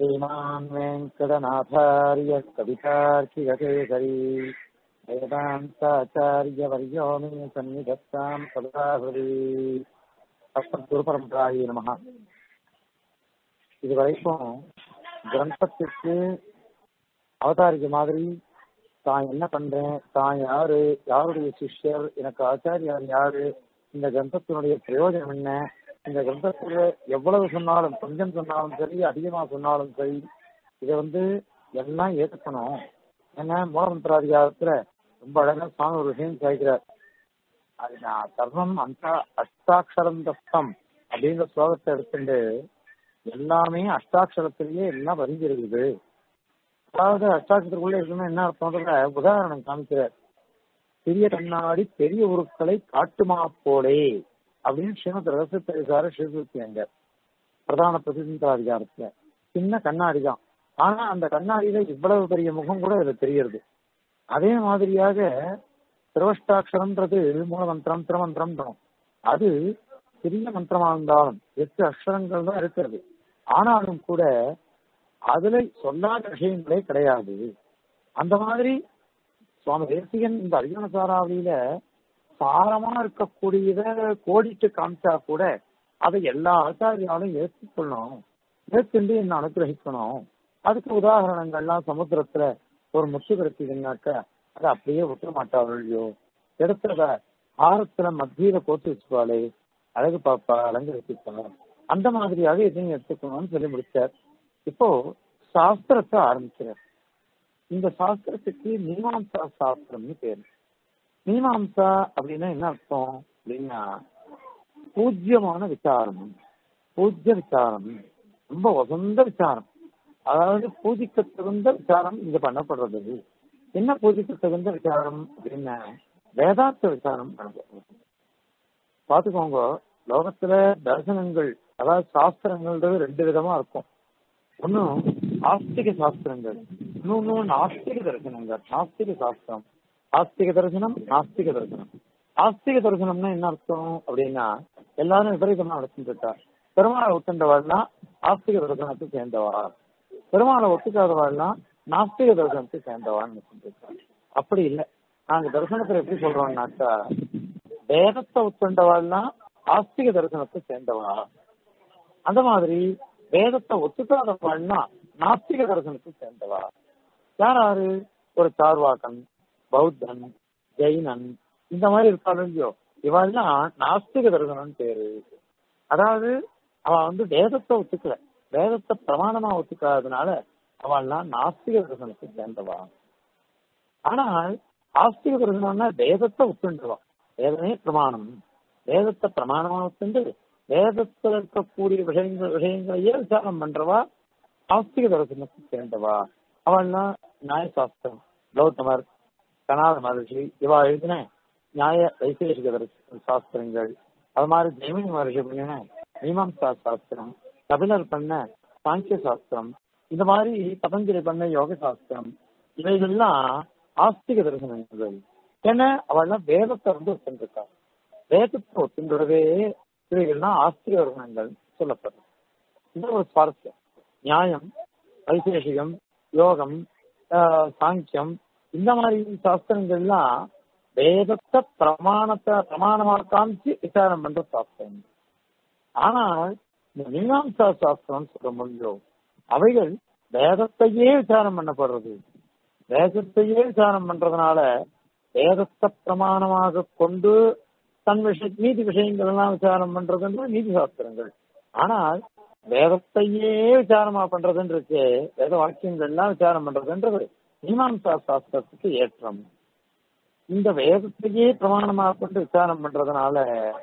श्रीमान् वेङ्कटनाथार्य कवितार्किगकेसरी वेदान्ताचार्यवर्यो मे सन्निधत्ताम् सदाहृदि குருபரம்பராயி நமகா இது வரைக்கும் கிரந்தத்திற்கு அவதாரிக்க மாதிரி தான் என்ன பண்றேன் தான் யாரு யாருடைய சிஷ்யர் எனக்கு ஆச்சாரியார் யாரு இந்த கிரந்தத்தினுடைய பிரயோஜனம் என்ன இந்த கிரந்தத்துல எவ்வளவு சொன்னாலும் கொஞ்சம் சொன்னாலும் சரி அதிகமா சொன்னாலும் சரி இதை வந்து எல்லாம் ஏற்றுக்கணும் ஏன்னா மூலமந்திராதிகாரத்துல ரொம்ப அழகா சுவாமி ஒரு விஷயம் சாய்க்கிறார் அது நான் சர்வம் அந்த அஷ்டாட்சரம் தஸ்தம் அப்படிங்கிற ஸ்லோகத்தை எடுத்துட்டு எல்லாமே அஷ்டாட்சரத்திலேயே எல்லாம் பதிஞ்சிருக்குது அதாவது அஷ்டாட்சரத்துக்குள்ள இருக்குன்னு என்ன அர்த்தம்ன்றத உதாரணம் காமிக்கிறார் சிறிய கண்ணாடி பெரிய உருக்களை காட்டுமா போலே அப்படின்னு ஸ்ரீமத் ரகசியத்தரிசார ஸ்ரீசுத்தியங்க பிரதான பிரதிநிதிகாரத்துல சின்ன கண்ணாடி தான் ஆனா அந்த கண்ணாடியில இவ்வளவு பெரிய முகம் கூட இதுல தெரியறது அதே மாதிரியாக திருவஷ்டாட்சரம்ன்றது மூலமந்திரம் திருமந்திரம் அது சிறிய மந்திரமா இருந்தாலும் எட்டு அக்ஷரங்கள் தான் இருக்கிறது ஆனாலும் கூட அதுல சொல்லாத விஷயங்களே கிடையாது அந்த மாதிரி சுவாமி தேசிகன் இந்த அர்ஜுன சாராவளியில சாரமா இருக்கக்கூடியத கோடிட்டு காமிச்சா கூட அதை எல்லா ஆச்சாரியாலும் ஏற்றுக்கொள்ளணும் ஏற்றுண்டு என்ன அனுகிரகிக்கணும் அதுக்கு உதாரணங்கள்லாம் சமுத்திரத்துல ஒரு முத்து கிடைச்சதுன்னாக்க அதை அப்படியே விட்டுற மாட்டார்களோ இடத்துல ஆரத்துல மத்தியில போட்டு வச்சுப்பாளே அழகு பாப்பா அலங்கரிச்சுப்பா அந்த மாதிரியாக எதையும் எடுத்துக்கணும்னு சொல்லி முடிச்சார் இப்போ சாஸ்திரத்தை ஆரம்பிக்கிறார் இந்த சாஸ்திரத்துக்கு மீமாம்சா சாஸ்திரம்னு பேரு மீமாம்சா அப்படின்னா என்ன அர்த்தம் அப்படின்னா பூஜ்யமான விசாரம் பூஜ்ய விசாரம் ரொம்ப வசந்த விசாரம் அதாவது பூஜிக்க தகுந்த விசாரம் இங்க பண்ணப்படுறது என்ன பூஜிக்க தகுந்த விசாரம் அப்படின்னா வேதாந்த விசாரம் பண்ணப்படுறது பாத்துக்கோங்க லோகத்துல தரிசனங்கள் அதாவது சாஸ்திரங்கள்ன்றது ரெண்டு விதமா இருக்கும் ஒன்னும் ஆஸ்திக சாஸ்திரங்கள் இன்னொன்னு நாஸ்திக தரிசனங்கள் நாஸ்திக சாஸ்திரம் ஆஸ்திக தரிசனம் நாஸ்திக தரிசனம் ஆஸ்திக தரிசனம்னா என்ன அர்த்தம் அப்படின்னா எல்லாரும் விபரீதமா நடத்திட்டு இருக்கா பெருமாளை ஒத்துண்டவாள்லாம் ஆஸ்திக தரிசனத்தை சேர்ந்தவா பெருமாளை ஒத்துக்காதவாள்லாம் நாஸ்திக தரிசனத்தை சேர்ந்தவான்னு சொல்லிருக்கா அப்படி இல்லை நாங்க தரிசனத்துல எப்படி சொல்றோம்னாக்கா வேதத்தை ஒத்துண்டவாள்லாம் ஆஸ்திக தரிசனத்தை சேர்ந்தவா அந்த மாதிரி வேதத்தை ஒத்துக்காதவாள்னா நாஸ்திக தரிசனத்தை சேர்ந்தவா யார் யாரு ஒரு சார்வாக்கன் பௌத்தன் ஜெயினன் இந்த மாதிரி இருப்பாள் இல்லையோ இவாள்லாம் நாஸ்திக தரிசனம் பேரு அதாவது அவன் வந்து வேதத்தை ஒத்துக்கல வேதத்தை பிரமாணமா ஒத்துக்காததுனால அவள்லாம் நாஸ்திக தரிசனத்தை சேர்ந்தவா ஆனால் ஆஸ்திக தரிசனம்னா வேதத்தை ஒத்துண்டுவா வேதமே பிரமாணம் வேதத்தை பிரமாணமா ஒத்துண்டு வேதத்தில் இருக்கக்கூடிய விஷயங்கள் விஷயங்களையே விசாரம் பண்றவா ஆஸ்திக தரிசனத்தை சேர்ந்தவா அவள்லாம் நியாயசாஸ்திரம் கௌதமர் கனாத மகர்ஷி இவா எழுதின நியாய வைசேஷிக சாஸ்திரங்கள் அது மாதிரி ஜெயமினி மகர்ஷி பண்ணின மீமாம்சா சாஸ்திரம் கபிலர் பண்ண சாங்கிய சாஸ்திரம் இந்த மாதிரி பதஞ்சலி பண்ண யோக சாஸ்திரம் இவைகள்லாம் ஆஸ்திக தரிசனங்கள் ஏன்னா அவள்லாம் வேதத்தை வந்து ஒத்துருக்கா வேதத்தை ஒத்துன்றவே இவைகள்லாம் ஆஸ்திக தரிசனங்கள் சொல்லப்படுது இந்த ஒரு சுவாரஸ்யம் நியாயம் வைசேஷிகம் யோகம் சாங்கியம் இந்த மாதிரி சாஸ்திரங்கள்லாம் வேதத்தை பிரமாணத்தை பிரமாணமா காமிச்சு விசாரம் பண்ற சாஸ்திரம் ஆனால் இந்த மீமாம்சா சாஸ்திரம் சொல்ல முடியும் அவைகள் வேதத்தையே விசாரம் பண்ணப்படுறது வேதத்தையே விசாரம் பண்றதுனால வேதத்தை பிரமாணமாக கொண்டு தன் விஷய நீதி விஷயங்கள் எல்லாம் விசாரம் பண்றதுன்றது நீதி சாஸ்திரங்கள் ஆனால் வேதத்தையே விசாரமா பண்றதுன்னு இருக்கு வேத வாக்கியங்கள் எல்லாம் விசாரம் பண்றதுன்றது மீமாம்சா சாஸ்திரத்துக்கு ஏற்றம் இந்த வேதத்தையே பிரமாணமாக கொண்டு விசாரம் பண்றதுனால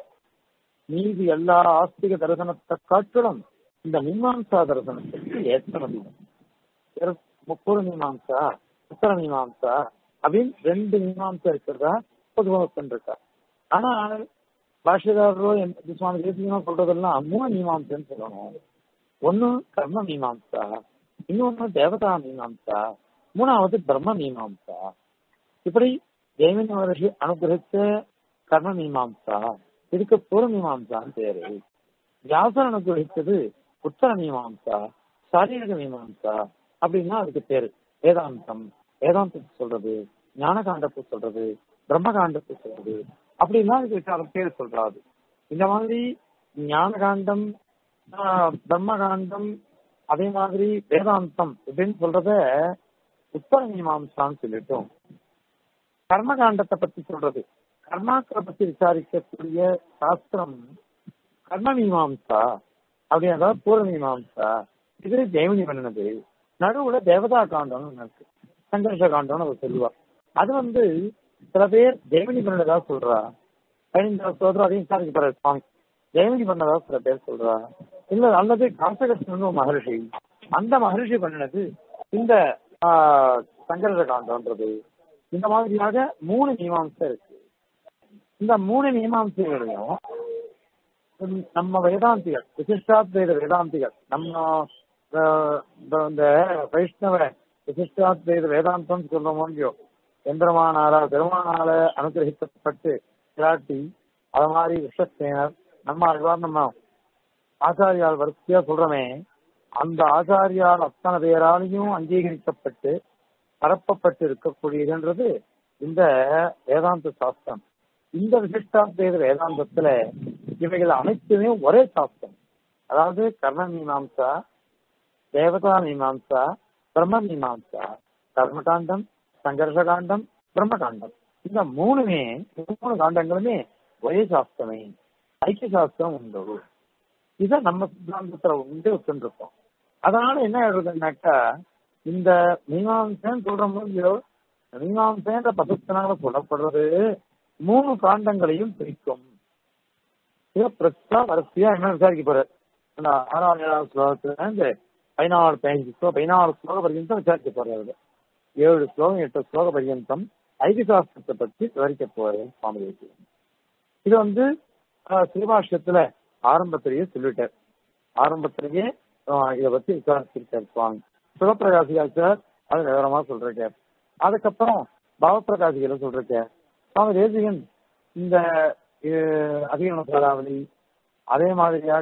நீதி எல்லா ஆஸ்திக தரிசனத்தை காட்டிலும் இந்த மீமாம்சா தரிசனத்துக்கு ஏற்றம் அதிகம் முப்பூர் மீமாம்சா உத்தர மீமாம்சா அப்படின்னு ரெண்டு மீமாம்சா இருக்கிறதா பொதுவாக இருக்கா ஆனால் பாஷ்யதாரரோ சுவாமி தேசியமா சொல்றதெல்லாம் மூணு மீமாம்சன்னு சொல்லணும் ஒன்னு கர்ம மீமாம்சா இன்னொன்னு தேவதா மீமாம்சா மூணாவது பிரம்ம மீமாம்சா இப்படி ஜெயமின் மகர்ஷி அனுகிரகிச்ச கர்ம மீமாம்சா இதுக்கு பூர்வ மீமாம்சான்னு பேரு வியாசர் அனுகிரகிச்சது உத்தர மீமாம்சா சாரீரக மீமாம்சா அப்படின்னா அதுக்கு பேரு வேதாந்தம் வேதாந்தத்தை சொல்றது ஞான காண்டத்தை சொல்றது பிரம்ம காண்டத்தை சொல்றது அப்படின்னா அதுக்கு அது பேர் சொல்றாது இந்த மாதிரி ஞான காண்டம் ஆஹ், பிரம்ம காண்டம் அதே மாதிரி வேதாந்தம் இப்படின்னு சொல்றத உத்தர மீமாம்சான்னு சொல்லிட்டோம் கர்ம காண்டத்தை பத்தி சொல்றது கர்மாக்களை பத்தி விசாரிக்கக்கூடிய சாஸ்திரம் கர்ம மீமாம்சா அப்படி அதாவது பூர்வ மீமாம்சா இது ஜெயமணி பண்ணினது நடுவுல தேவதா காண்டம்னு ஒண்ணு இருக்கு சங்கர்ஷ காண்டம்னு அவர் சொல்லுவா அது வந்து சில பேர் ஜெயமணி பண்ணதா சொல்றா பதினைஞ்சாவது சோதரம் அதையும் விசாரிக்கப்படுற சுவாமி ஜெயமணி பண்ணதா சில பேர் சொல்றா இல்ல அல்லது காசகஸ்தன் ஒரு மகர்ஷி அந்த மகர்ஷி பண்ணினது இந்த ஆஹ், சங்கர்ஷ காண்டம்ன்றது இந்த மாதிரியாக மூணு மீமாம்சை இருக்கு இந்த மூணு மீமாம்சைகளையும் உம், நம்ம வேதாந்திகள் விசிஷ்டாத்வைத வேதாந்திகள் நம்ம அஹ், இந்த- இந்த வைஷ்ணவ விசிஷ்டாத்வைத வேதாந்தம் சொல்றோமோ இல்லையோ எந்திரமானால பெருமானால அனுகிரகிக்கப்பட்டு பிராட்டி அது மாதிரி விஸ்வசேனர் நம்ம அதுவார் நம்ம ஆச்சாரியால் வரிசையா சொல்றோமே அந்த ஆச்சாரியால் அத்தனை பேராலையும் அங்கீகரிக்கப்பட்டு பரப்பப்பட்டு இருக்கக்கூடியதுன்றது இந்த வேதாந்த சாஸ்திரம் இந்த விசிஷ்டாத்வைத வேதாந்தத்துல இவைகள் அனைத்துமே ஒரே சாஸ்திரம் அதாவது கர்ம மீமாம்சா தேவதா மீமாம்சா பிரம்ம மீமாம்சா கர்மகாண்டம் சங்கர்ஷ காண்டம் பிரம்ம காண்டம் இந்த மூணுமே மூணு காண்டங்களுமே ஒரே சாஸ்திரமே ஐக்கிய சாஸ்திரம் உண்டு இதை நம்ம சித்தாந்தத்துல உண்டு வச்சுருக்கோம் அதனால என்ன ஆகுதுன்னாக்கா இந்த மீமாம்சன்னு சொல்ற இல்லையோ மீமாம்சன்ற பதத்தினால சொல்லப்படுறது மூணு காண்டங்களையும் பிரிக்கும் இதை பிரச்சா வரிசையா என்ன விசாரிக்க போற அந்த ஆறாவது ஏழாவது ஸ்லோகத்துல இருந்து பதினாலு பதினஞ்சு ஸ்லோகம் பதினாலு ஸ்லோக பர்யந்தம் விசாரிக்க போறாரு ஏழு ஸ்லோகம் எட்டு ஸ்லோக பர்யந்தம் ஐதி சாஸ்திரத்தை பற்றி விவரிக்க போறேன் சுவாமி தேசிகன். இது வந்து ஆஹ், சிறுபாஷ்யத்துல ஆரம்பத்திலேயே சொல்லிட்டார் ஆரம்பத்திலேயே ஆஹ், இதை பத்தி விசாரிச்சிருக்கார் சுவாமி சிவபிரகாசிகாச்சார் அது விவரமா சொல்றார் அதுக்கப்புறம் பாவப்பிரகாசிகளை சொல்றார் சுவாமி தேசிகன் இந்த அதிகரண சாராவளி அதே மாதிரியாக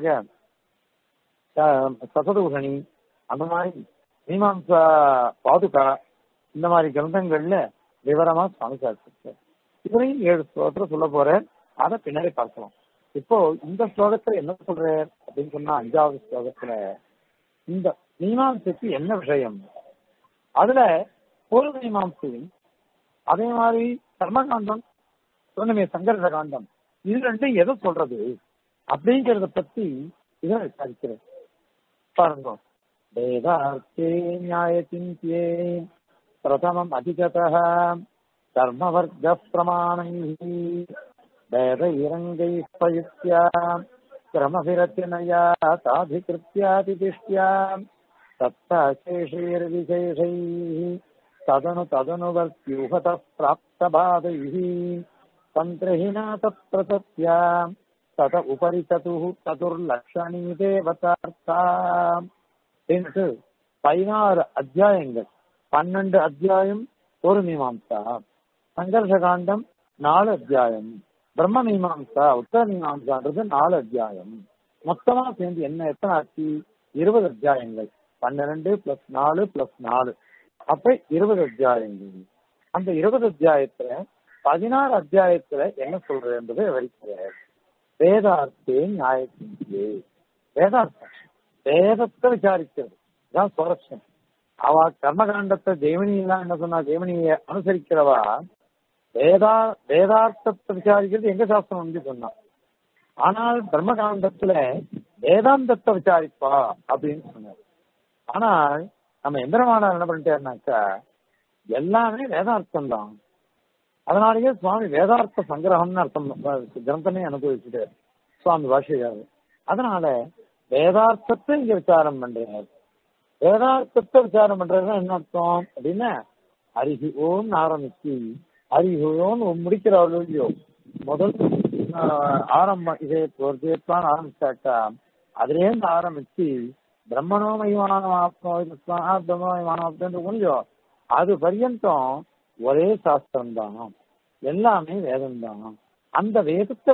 ஆஹ், சசதூஷணி அந்த மாதிரி மீமாம்சா பாதுகா இந்த மாதிரி கிரந்தங்கள்ல விவரமா சுவாமி சாதிச்சிருக்கார் இதுலையும் ஏழு ஸ்லோகத்துல சொல்ல போறேன் அதை பின்னாடி பார்க்கலாம் இப்போ இந்த ஸ்லோகத்துல என்ன சொல்றார் அப்படின்னு சொன்னா அஞ்சாவது ஸ்லோகத்துல இந்த மீமாம்சைக்கு என்ன விஷயம் அதுல பூர்வ மீமாம்சையும் அதே மாதிரி கர்மகாண்டம் சொன்னமே சங்கரத காண்டம் இது ரெண்டும் எதை சொல்றது அப்படிங்கறத பத்தி இதை விசாரிக்கிறேன் பாருங்க வேதார்த்தே நியாய சிந்தியே பிரதமம் அதிகதः கர்மவர்க்க பிரமாணைः வேதைரங்கைः प्रयुक्त्या क्रमभिरचनया ताधिकृत्यातिष्ठ्या तत्ताशेषैर्विशेषैः तदनु तदनुवर्त्यूहतः प्राप्तबाधैः तन्त्रिहिना तत्प्रसत्या तत उपरि चतुः चतुर्लक्षणी देवतार्था என்று பதினாறு அத்தியாயங்கள் பன்னெண்டு அத்தியாயம் ஒரு மீமாம்சா சங்கர்ஷ காண்டம் நாலு அத்தியாயம் பிரம்ம மீமாம்சா உத்தர மீமாம்சான்றது நாலு அத்தியாயம் மொத்தமா சேர்ந்து என்ன எத்தனை ஆச்சு இருபது அத்தியாயங்கள் பன்னிரண்டு பிளஸ் நாலு பிளஸ் நாலு அப்ப இருபது அத்தியாயங்கள் அந்த இருபது அத்தியாயத்துல பதினாறு அத்தியாயத்துல என்ன சொல்றது என்பதை விவரிக்கிறார் வேதார்த்தே நியாயத்திலே வேதார்த்தம் வேதத்தை விசாரிக்கிறது இதான் சுவாரஸ்யம் அவ கர்மகாண்டத்தை ஜெயமணி எல்லாம் என்ன சொன்னா ஜெயமணியை அனுசரிக்கிறவா வேதா வேதார்த்தத்தை விசாரிக்கிறது எங்க சாஸ்திரம் வந்து சொன்னா ஆனால் பிரம்மகாண்டத்துல வேதாந்தத்தை விசாரிப்பா அப்படின்னு சொன்னார் ஆனால் நம்ம எந்திரமானார் என்ன பண்ணிட்டாருனாக்கா எல்லாமே வேதார்த்தம் தான் அதனாலேயே சுவாமி வேதார்த்த சங்கிரகம்னு அர்த்தம் கிரந்தமே அனுபவிச்சுட்டார் சுவாமி பாஷையாரு அதனால வேதார்த்தத்தை இங்க விசாரம் பண்றாரு வேதார்த்தத்தை விசாரம் பண்றதுன்னா என்ன அர்த்தம் அப்படின்னா அரிஹி ஓம் ஆரம்பிச்சு அரிஹி ஓம் முடிக்கிறார்கள் இல்லையோ முதல் ஆஹ், ஆரம்பம் இதே ஒரு தேத்தான் ஆரம்பிச்சாக்கா அதுலேருந்து ஆரம்பிச்சு பிரம்மணோமயமான பிரம்மோமயமான இல்லையோ அது பர்யந்தம் ஒரே சாஸ்திரம் தான் எல்லாமே வேதம் தான் அந்த வேதத்தை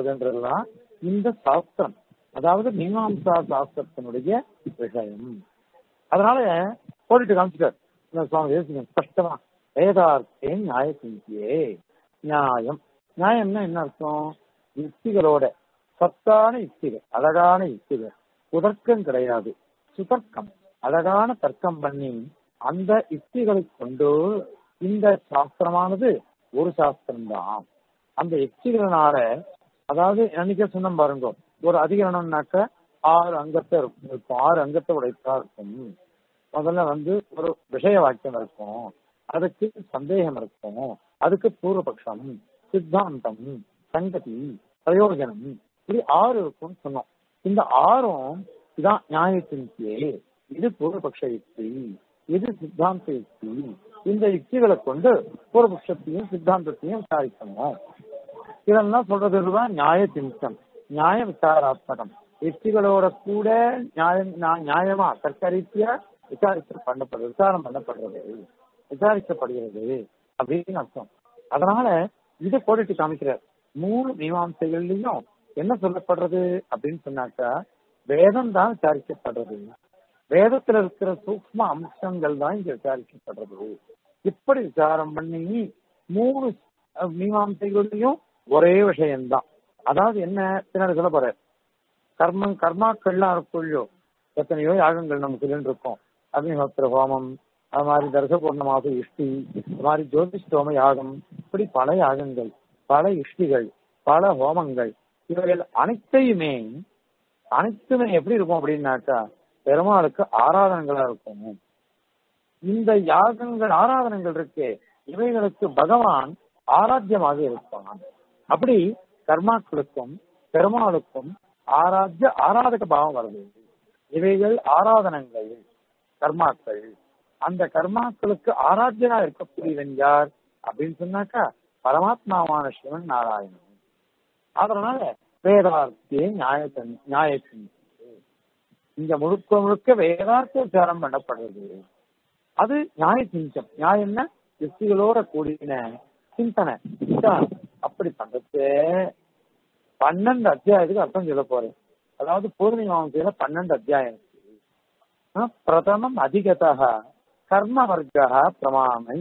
விசாரிக்கிறதுன்றதுதான் இந்த சாஸ்திரம் அதாவது மீமாம்சா சாஸ்திரத்தினுடைய விஷயம் அதனால போட்டுட்டு காமிச்சிட்டார் இந்த சுவாமி தேசிகன் ஸ்பஷ்டமா வேதார்த்தே நியாய சிந்தியே நியாயம் நியாயம்னா என்ன அர்த்தம் யுக்திகளோட சத்தான யுக்திகள் அழகான யுக்திகள் உதர்க்கம் கிடையாது சுதர்க்கம் அழகான தர்க்கம் பண்ணி அந்த யுக்திகளை கொண்டு இந்த சாஸ்திரமானது ஒரு சாஸ்திரம் தான் அந்த யுக்திகளினால அதாவது அன்னைக்கே சொன்ன பாருங்க ஒரு அதிகரணம்னாக்க ஆறு அங்கத்தை இருக்கும் ஆறு அங்கத்தை உடைத்தா இருக்கும் முதல்ல வந்து ஒரு விஷய வாக்கியம் இருக்கும் அதுக்கு சந்தேகம் இருக்கும் அதுக்கு பூர்வபக்ஷம் சித்தாந்தம் சங்கதி பிரயோஜனம் இப்படி ஆறு இருக்கும்னு சொன்னோம் இந்த ஆறும் இதான் நியாயத்தின்கே இது பூர்வபக்ஷ யுக்தி இது சித்தாந்த யுக்தி இந்த யுக்திகளை கொண்டு பூர்வபக்ஷத்தையும் சித்தாந்தத்தையும் விசாரிக்கணும் இதெல்லாம் சொல்றதுதான் நியாய சிந்தம் நியாய விசாராத்மகம் யுக்திகளோட கூட நியாயம் நியா- நியாயமா தர்க்கரீதியா விசாரிக்க பண்ணப்படுறது விசாரம் பண்ணப்படுறது விசாரிக்கப்படுகிறது அப்படின்னு அர்த்தம் அதனால இதை போட்டுட்டு காமிக்கிறார் மூணு மீமாம்சைகள்லயும் என்ன சொல்லப்படுறது அப்படின்னு சொன்னாக்கா வேதம் தான் விசாரிக்கப்படுறது வேதத்துல இருக்கிற சூக்ம அம்சங்கள் தான் இங்க விசாரிக்கப்படுறது இப்படி விசாரம் பண்ணி மூணு அஹ், மீமாம்சைகள்லயும் ஒரே விஷயம்தான் அதாவது என்ன பின்னாடி சொல்ல போற கர்மம் கர்மாக்கள்லாம் இருக்குள்ளோ எத்தனையோ யாகங்கள் நம்ம சொல்லிட்டு இருக்கோம் அக்னிஹோத்திர ஹோமம் அது மாதிரி தர்ச பூர்ணமாக இஷ்டி அது மாதிரி ஜோதிஷ்டோம யாகம் இப்படி பல யாகங்கள் பல இஷ்டிகள் பல ஹோமங்கள் இவைகள் அனைத்தையுமே அனைத்துமே எப்படி இருக்கும் அப்படின்னாக்கா பெருமாளுக்கு ஆராதனைகளா இருக்கும் இந்த யாகங்கள் ஆராதனைகள் இருக்கே இவைகளுக்கு பகவான் ஆராத்தியமாக இருப்பான் அப்படி கர்மாக்களுக்கும் பெருமாளுக்கும் ஆராத்திய ஆராதக பாவம் வருது இவைகள் ஆராதனங்கள் கர்மாக்கள் அந்த கர்மாக்களுக்கு ஆராத்தியனா இருக்கக்கூடியவன் யார் அப்படின்னு சொன்னாக்கா பரமாத்மாவான சிவன் நாராயணன் அதனால வேதார்த்திய நியாயத்தன் நியாயத்தின் இங்க முழுக்க முழுக்க வேதார்த்த விசாரம் பண்ணப்படுறது அது நியாய சிந்தம் நியாயம்னா யுக்திகளோட கூடின சிந்தனை விசாரம். அப்படி பண்றது பன்னெண்டு அத்தியாயத்துக்கு அர்த்தம் சொல்ல போறேன் அதாவது பூர்ணிமாவசியில பன்னெண்டு அத்தியாயம் இருக்கு. ஆ, பிரதமம் அதிகதா கர்ம வர்க்கா பிரமாணை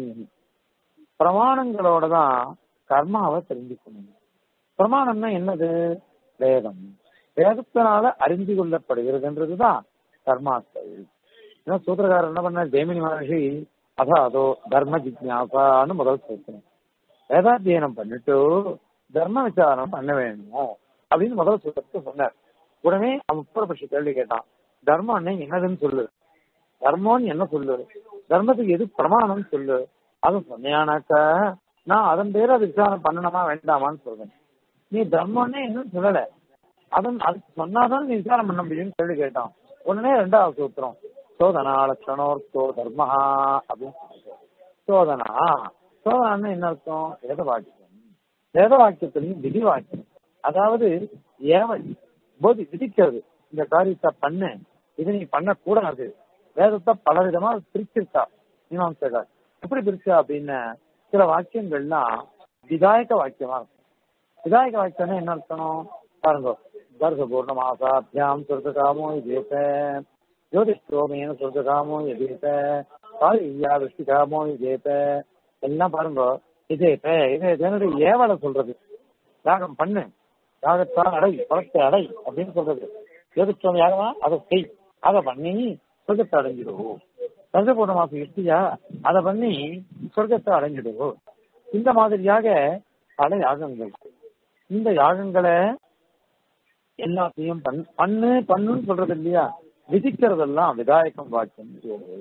பிரமாணங்களோட தான் கர்மாவை தெரிஞ்சுக்கணும் பிரமாணம்னா என்னது வேதம் வேதத்தினால அறிந்து கொள்ளப்படுகிறதுன்றதுதான் கர்மாக்கள் ஏன்னா சூத்திரக்காரர் என்ன பண்ண ஜெயமினி மகர்ஷி அதாதோ தர்ம ஜிக்ஞாசான்னு முதல் சூத்திரம் வேதாத்தியனம் பண்ணிட்டு தர்ம விசாரம் பண்ண வேணும் அப்படின்னு முதல் சூத்திரத்தை சொன்னார் உடனே அவன் பூர்வபட்சி கேள்வி கேட்டான் தர்மம் என்னதுன்னு சொல்லு தர்மம்னு என்ன சொல்லு தர்மத்துக்கு எது பிரமாணம்னு சொல்லு அது சொன்னியானாக்கா நான் அதன் பேர் அது விசாரணை பண்ணணுமா வேண்டாமான்னு சொல்றேன் நீ தர்மம்னே இன்னும் சொல்லல அதன் அது சொன்னாதான் நீ விசாரம் பண்ண முடியும்னு கேள்வி கேட்டான் உடனே ரெண்டாவது சூத்திரம் சோதனா லட்சணோர்த்தோ தர்மஹா அப்படின்னு சொல்லிட்டு சோதனா சோதனான்னு என்ன அர்த்தம் வேத வாக்கியம் வேத வாக்கியத்திலையும் விதி வாக்கியம் அதாவது ஏவல் போதி விதிக்கிறது இந்த காரியத்தை பண்ணு இது நீ பண்ணக்கூடாது வேதத்தை பல விதமா பிரிச்சிருக்கா மீமாம்சகர் எப்படி பிரிச்சா அப்படின்னு சில வாக்கியங்கள்லாம் விதாயக வாக்கியமா இருக்கும் விதாயக வாக்கியம்னா என்ன அர்த்தம் பாருங்க தர்ச பூர்ணமாசாபியாம் சொர்க்காமோ இதேச ஜோதிஷ்டோமேன சொர்க்காமோ எதேச காலியா விஷ்டிகாமோ இதேச எல்லாம் பாருங்க இதேச இது என்னுடைய ஏவலை சொல்றது யாகம் பண்ணு யாகத்தால் அடை பழத்தை அடை அப்படின்னு சொல்றது ஜோதிஷ்டோம் யாகமா அதை செய் அதை பண்ணி சொர்க்கத்தை அடைஞ்சிடுவோம் தர்சபூர்ண மாசம் இஷ்டியா அதை பண்ணி சொர்க்கத்தை அடைஞ்சிடுவோம் இந்த மாதிரியாக பல யாகங்கள் இந்த யாகங்களை எல்லாத்தையும் பண் பண்ணு பண்ணுன்னு சொல்றது இல்லையா விதிக்கிறதெல்லாம் விதாயகம் வாக்கியம் சொல்றது.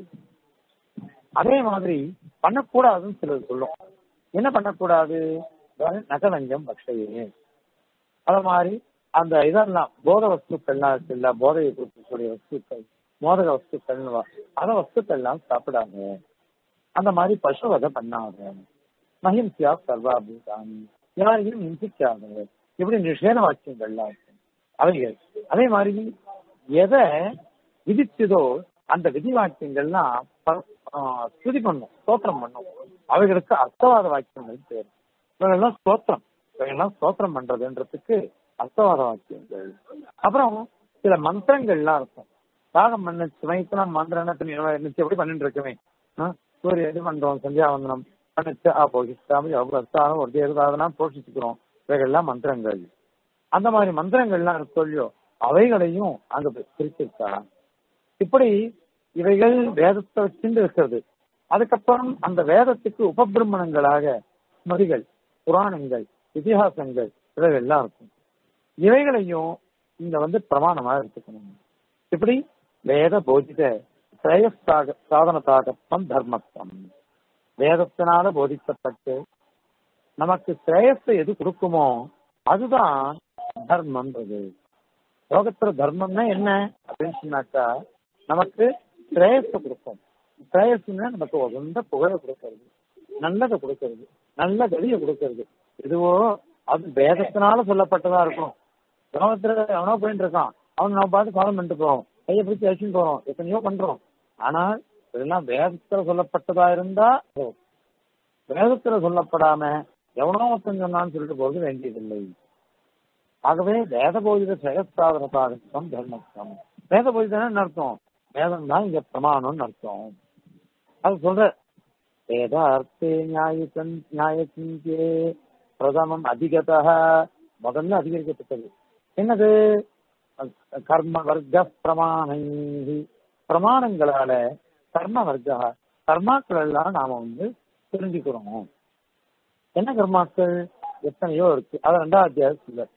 அதே மாதிரி பண்ணக்கூடாதுன்னு சிலர் சொல்லும் என்ன பண்ணக்கூடாது அதாவது நகலஞ்சம் பக்ஷையே அத மாதிரி அந்த இதெல்லாம் போத வஸ்துக்கள்லாம் இருக்குல்ல போதையை கொடுக்கக்கூடிய வஸ்துக்கள் மோதக வஸ்துக்கள் அத வஸ்துக்கள்லாம் சாப்பிடாங்க அந்த மாதிரி பசுவதை பண்ணாங்க மகிம்சியா சர்வாபூதானி யாரையும் இன்சிக்காத இப்படி நிஷேத வாக்கியங்கள்லாம் இருக்கு அவைகள் அதே மாதிரி எதை விதிச்சதோ அந்த விதி வாக்கியங்கள்லாம் ப- ஆ, ஸ்துதி பண்ணும் ஸ்தோத்திரம் பண்ணும் அவைகளுக்கு அர்த்தவாத வாக்கியங்கள் பேர் இவைகள்லாம் ஸ்தோத்திரம் இவைகள்லாம் ஸ்தோத்திரம் பண்றதுன்றதுக்கு அர்த்தவாத வாக்கியங்கள் அப்புறம் சில மந்திரங்கள்லாம் இருக்கும் யாகம் பண்ண சமயத்துல மந்திரம் எப்படி பண்ணிட்டு இருக்கவே சூரிய இது பண்றோம் சந்தியாவந்தனம் பண்ணிச்சு ஆ போகிஸ்தாமி அவ்வளவு ஒரு தேவதாதெல்லாம் போஷிச்சுக்கிறோம் இவைகள்லாம் மந்திரங்கள் அந்த மாதிரி மந்திரங்கள்லாம் இருக்கோ இல்லையோ அவைகளையும் அங்க பிரிச்சிருக்கா இப்படி இவைகள் வேதத்தை வச்சுட்டு இருக்கிறது அதுக்கப்புறம் அந்த வேதத்துக்கு உபபிரமணங்களாக ஸ்மதிகள் புராணங்கள் இதிகாசங்கள் இவைகள்லாம் இருக்கும் இவைகளையும் இங்க வந்து பிரமாணமா எடுத்துக்கணும் இப்படி வேத போதித ஸ்ரேயஸ்தாக சாதனத்தாகத்தம் தர்மத்தம் வேதத்தினால போதிக்கப்பட்டு நமக்கு ஸ்ரேயஸை எது கொடுக்குமோ அதுதான் தர்மன்றது லோகத்துல தர்மம்னா என்ன அப்படின்னு சொன்னாக்கா நமக்கு ஸ்ரேயஸை கொடுக்கும் ஸ்ரேயஸ்னா நமக்கு உகந்த புகழை கொடுக்கறது நல்லதை கொடுக்கறது நல்ல கதியை கொடுக்கறது எதுவோ அது வேதத்தினால சொல்லப்பட்டதா இருக்கும் லோகத்துல அவனோ போயிட்டு இருக்கான் அவன் நம்ம பார்த்து ஃபாலோ பண்ணிட்டு போறோம் கையை பிடிச்சி அழிச்சுட்டு போறோம் எத்தனையோ பண்றோம் ஆனால் இதெல்லாம் வேதத்துல சொல்லப்பட்டதா இருந்தா வேதத்துல சொல்லப்படாம எவனோ ஒருத்தன் சொன்னான்னு சொல்லிட்டு போறது வேண்டியதில்லை ஆகவே வேத போதித செயற்சாதனத்தாகத்தம் தர்மத்தம் வேத போதிதான் என்ன அர்த்தம் வேதம் தான் இங்க பிரமாணம்னு அர்த்தம் அது சொல்ற வேதார்த்தே நியாயத்தன் நியாயத்திங்கே பிரதமம் அதிகதா முதல்ல அதிகரிக்கப்பட்டது என்னது கர்ம வர்க்க பிரமாணை பிரமாணங்களால கர்ம வர்க்க கர்மாக்கள் எல்லாம் நாம வந்து தெரிஞ்சுக்கிறோம் என்ன கர்மாக்கள் எத்தனையோ இருக்கு அது ரெண்டாவது அத்தியாயத்துல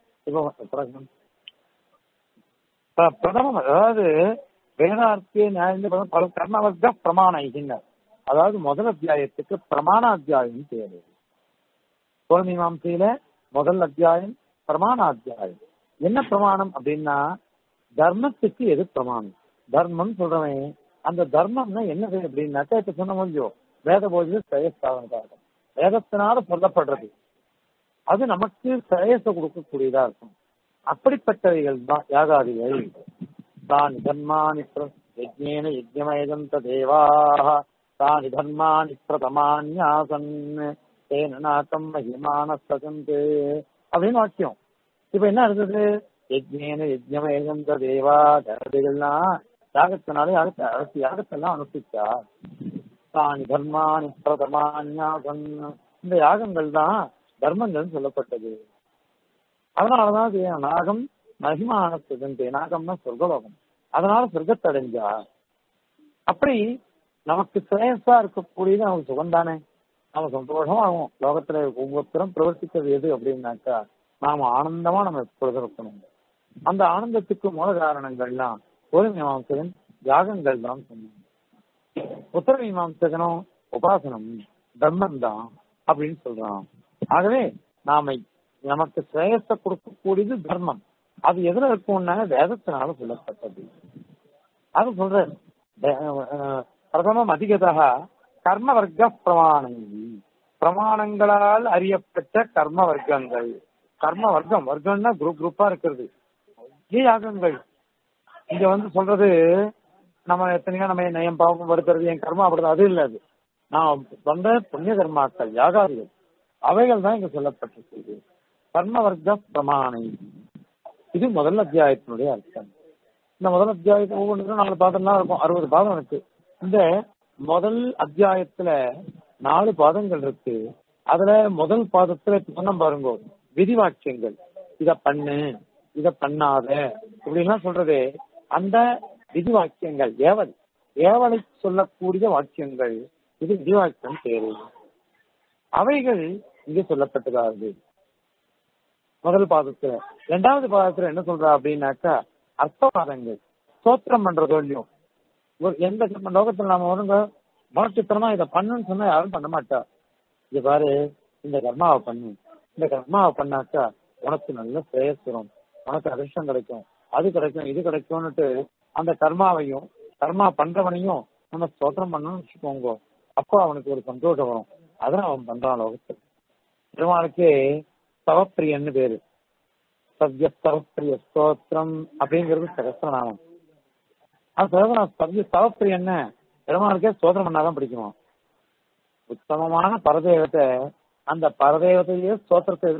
இப்போ பிரதமம் அதாவது வேதார்த்திய நியாய பல கர்ம வர்க்க பிரமாணைகின்னர் அதாவது முதல் அத்தியாயத்துக்கு பிரமாண அத்தியாயம் தேவை மீமாம்சையில முதல் அத்தியாயம் பிரமாண அத்தியாயம் என்ன பிரமாணம் அப்படின்னா தர்மத்துக்கு எது பிரமாணம் தர்மம் சொல்றவன் அந்த தர்மம்னா என்னது அப்படின்னாக்கா இப்ப சொன்ன முடியும் வேத போதித ஸ்ரேயஸ்தாவனதாகும் வேதத்தினால சொல்லப்படுறது அது நமக்கு ஸ்ரேயச கொடுக்கக்கூடியதா இருக்கும் அப்படிப்பட்டவைகள் தான் யாகாதிகள் தான் தர்மானி யஜ்ஞேன யஜ்யமயதந்த தேவாக தானி தர்மானி பிரதமான்யாசன் தேன நாக்கம் மகிமான சகந்து அப்படின்னு வாக்கியம் இப்ப என்ன இருந்தது யஜ்ஞேன யஜ்யமயதந்த தேவா தேவதைகள்லாம் யாகத்தினாலே யாகத்தை யாகத்தெல்லாம் அனுஷ்டிச்சா தானி தர்மானி பிரதமான்யாசன் இந்த யாகங்கள் தான் தர்மங்கள் சொல்லப்பட்டது அதனாலதான் அது நாகம் மகிமான சுகந்தே நாகம்னா சொர்க்கலோகம் அதனால சொர்க்கத்தை அடைஞ்சா அப்படி நமக்கு சிரேயஸா இருக்கக்கூடியது நமக்கு சுகம் தானே நம்ம சந்தோஷமா ஆகும் லோகத்துல ஒவ்வொருத்தரும் பிரவர்த்திக்கிறது எது அப்படின்னாக்கா நாம ஆனந்தமா நம்ம எப்பொழுதும் இருக்கணும் அந்த ஆனந்தத்துக்கு மூல காரணங்கள்லாம் ஒரு மீமாம்சகன் யாகங்கள் தான் சொன்னாங்க உத்தர மீமாம்சகனும் உபாசனம் தர்மம் தான் அப்படின்னு சொல்றான் ஆகவே நாம நமக்கு சிரேயஸ கொடுக்கக்கூடியது தர்மம் அது எதுல இருக்கும்னா வேதத்தினால சொல்லப்பட்டது அது சொல்ற பிரதமம் அதிகதாக கர்ம வர்க்க பிரமாணங்கள் பிரமாணங்களால் அறியப்பட்ட கர்ம வர்க்கங்கள் கர்ம வர்க்கம் வர்க்கம்னா குரூப் குரூப்பா இருக்கிறது யாகங்கள் இங்க வந்து சொல்றது நம்ம எத்தனையோ நம்ம நயம் பாவம் படுத்துறது என் கர்மா அப்படிதான் அது இல்ல அது நான் சொந்த புண்ணிய கர்மாக்கள் யாகாதிகள் அவைகள் தான் இங்க சொல்லப்பட்டிருக்கு கர்ம வர்க்க பிரமாணை இது முதல் அத்தியாயத்தினுடைய அர்த்தம் இந்த முதல் அத்தியாயத்து ஒவ்வொன்றுக்கும் நாலு பாதம் தான் இருக்கும் அறுபது பாதம் இருக்கு இந்த முதல் அத்தியாயத்துல நாலு பாதங்கள் இருக்கு அதுல முதல் பாதத்துல சொன்ன பாருங்க விதிவாக்கியங்கள் இத பண்ணு இத பண்ணாத இப்படிலாம் சொல்றது அந்த விதி வாக்கியங்கள் ஏவல் ஏவலை சொல்லக்கூடிய வாக்கியங்கள் இது விதிவாக்கியம் தேவை அவைகள் இங்கே சொல்லப்பட்டதாகுது முதல் பாதத்துல ரெண்டாவது பாதத்துல என்ன சொல்றா அப்படின்னாக்கா அர்த்தவாதங்கள் ஸ்தோத்திரம் பண்றதோ இல்லையோ ஒரு எந்த லோகத்துல நாம வருங்க மனச்சித்திரமா இதை பண்ணுன்னு சொன்னா யாரும் பண்ண மாட்டா இது பாரு இந்த கர்மாவை பண்ணு இந்த கர்மாவை பண்ணாக்கா உனக்கு நல்ல பிரேயசுரம் உனக்கு அதிர்ஷ்டம் கிடைக்கும் அது கிடைக்கும் இது கிடைக்கும்னுட்டு அந்த கர்மாவையும் கர்மா பண்றவனையும் நம்ம ஸ்தோத்திரம் பண்ணணும்னு வச்சுக்கோங்க அப்போ அவனுக்கு ஒரு சந்தோஷம் வரும் அதான் அவன் பண்றான் லோகத்தில் பெருமாளுக்கே சவப்பிரியன்னு பேரு சத்ய சவப்பிரிய ஸ்தோத்திரம் அப்படிங்கிறது சகசிரநாமம் அது சகசிர சத்ய சவப்பிரியன்னு பெருமாளுக்கே ஸ்தோத்திரம் பண்ணாதான் பிடிக்குமா உத்தமமான பரதேவத்தை அந்த பரதேவத்தையே ஸ்தோத்திரத்தை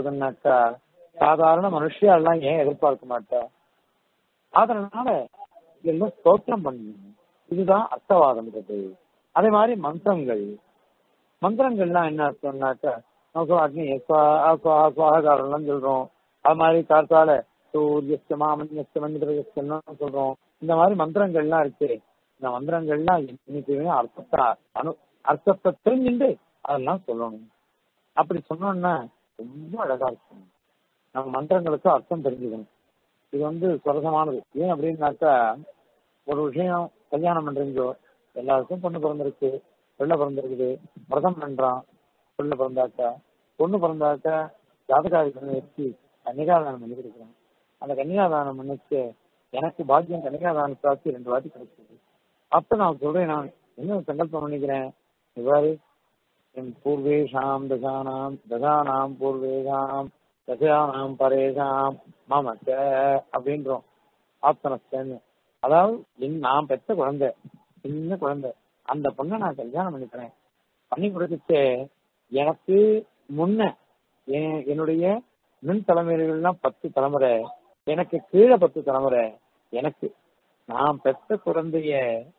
எதிர்பார்க்கறதுனாக்கா சாதாரண மனுஷியா எல்லாம் ஏன் எதிர்பார்க்க மாட்டா அதனால எல்லாம் ஸ்தோத்திரம் பண்ணணும் இதுதான் அர்த்தவாதம்ன்றது அதே மாதிரி மந்திரங்கள் மந்திரங்கள்லாம் என்ன அர்த்தம்னாக்கா நமக்கு அக்னி சுவாகாரம்லாம் சொல்றோம் அது மாதிரி காத்தால சூரியஸ்த மாமன்யஸ்த மந்திரஸ்தான் சொல்றோம் இந்த மாதிரி மந்திரங்கள்லாம் இருக்கு இந்த மந்திரங்கள்லாம் இன்னைக்கு அர்த்தத்தை அனு அர்த்தத்தை தெரிஞ்சுட்டு அதெல்லாம் சொல்லணும் அப்படி சொன்னோம்னா ரொம்ப அழகா இருக்கும் நம்ம மந்திரங்களுக்கு அர்த்தம் தெரிஞ்சுக்கணும் இது வந்து சுரசமானது ஏன் அப்படின்னாக்கா ஒரு விஷயம் கல்யாணம் பண்றீங்கோ எல்லாருக்கும் பொண்ணு பிறந்திருக்கு பிள்ளை பிறந்திருக்குது விரதம் பண்றான் பிள்ளை பிறந்தாக்கா பொண்ணு பிறந்தாக்கா ஜாதகாதி பண்ணி வச்சு கன்னிகாதானம் பண்ணி கொடுக்குறான் அந்த கன்னிகாதானம் பண்ணிச்சு எனக்கு பாக்கியம் கன்னிகாதானம் சாட்சி ரெண்டு வாட்டி கிடைச்சது அப்ப நான் சொல்றேன் நான் என்ன சங்கல்பம் பண்ணிக்கிறேன் இவ்வாறு என் பூர்வேஷாம் தசானாம் தசானாம் பூர்வேஷாம் தசானாம் பரேஷாம் மாமச்ச அப்படின்றோம் ஆப்தனஸ்தன்னு அதாவது என் நான் பெற்ற குழந்தை சின்ன குழந்தை அந்த பொண்ணை நான் கல்யாணம் பண்ணிக்கிறேன் பண்ணி கொடுத்துட்டு எனக்கு முன்ன என்- என்னுடைய மின் தலைமுறைகள்லாம் பத்து தலைமுறை எனக்கு கீழே பத்து தலைமுறை எனக்கு நான் பெற்ற குழந்தைய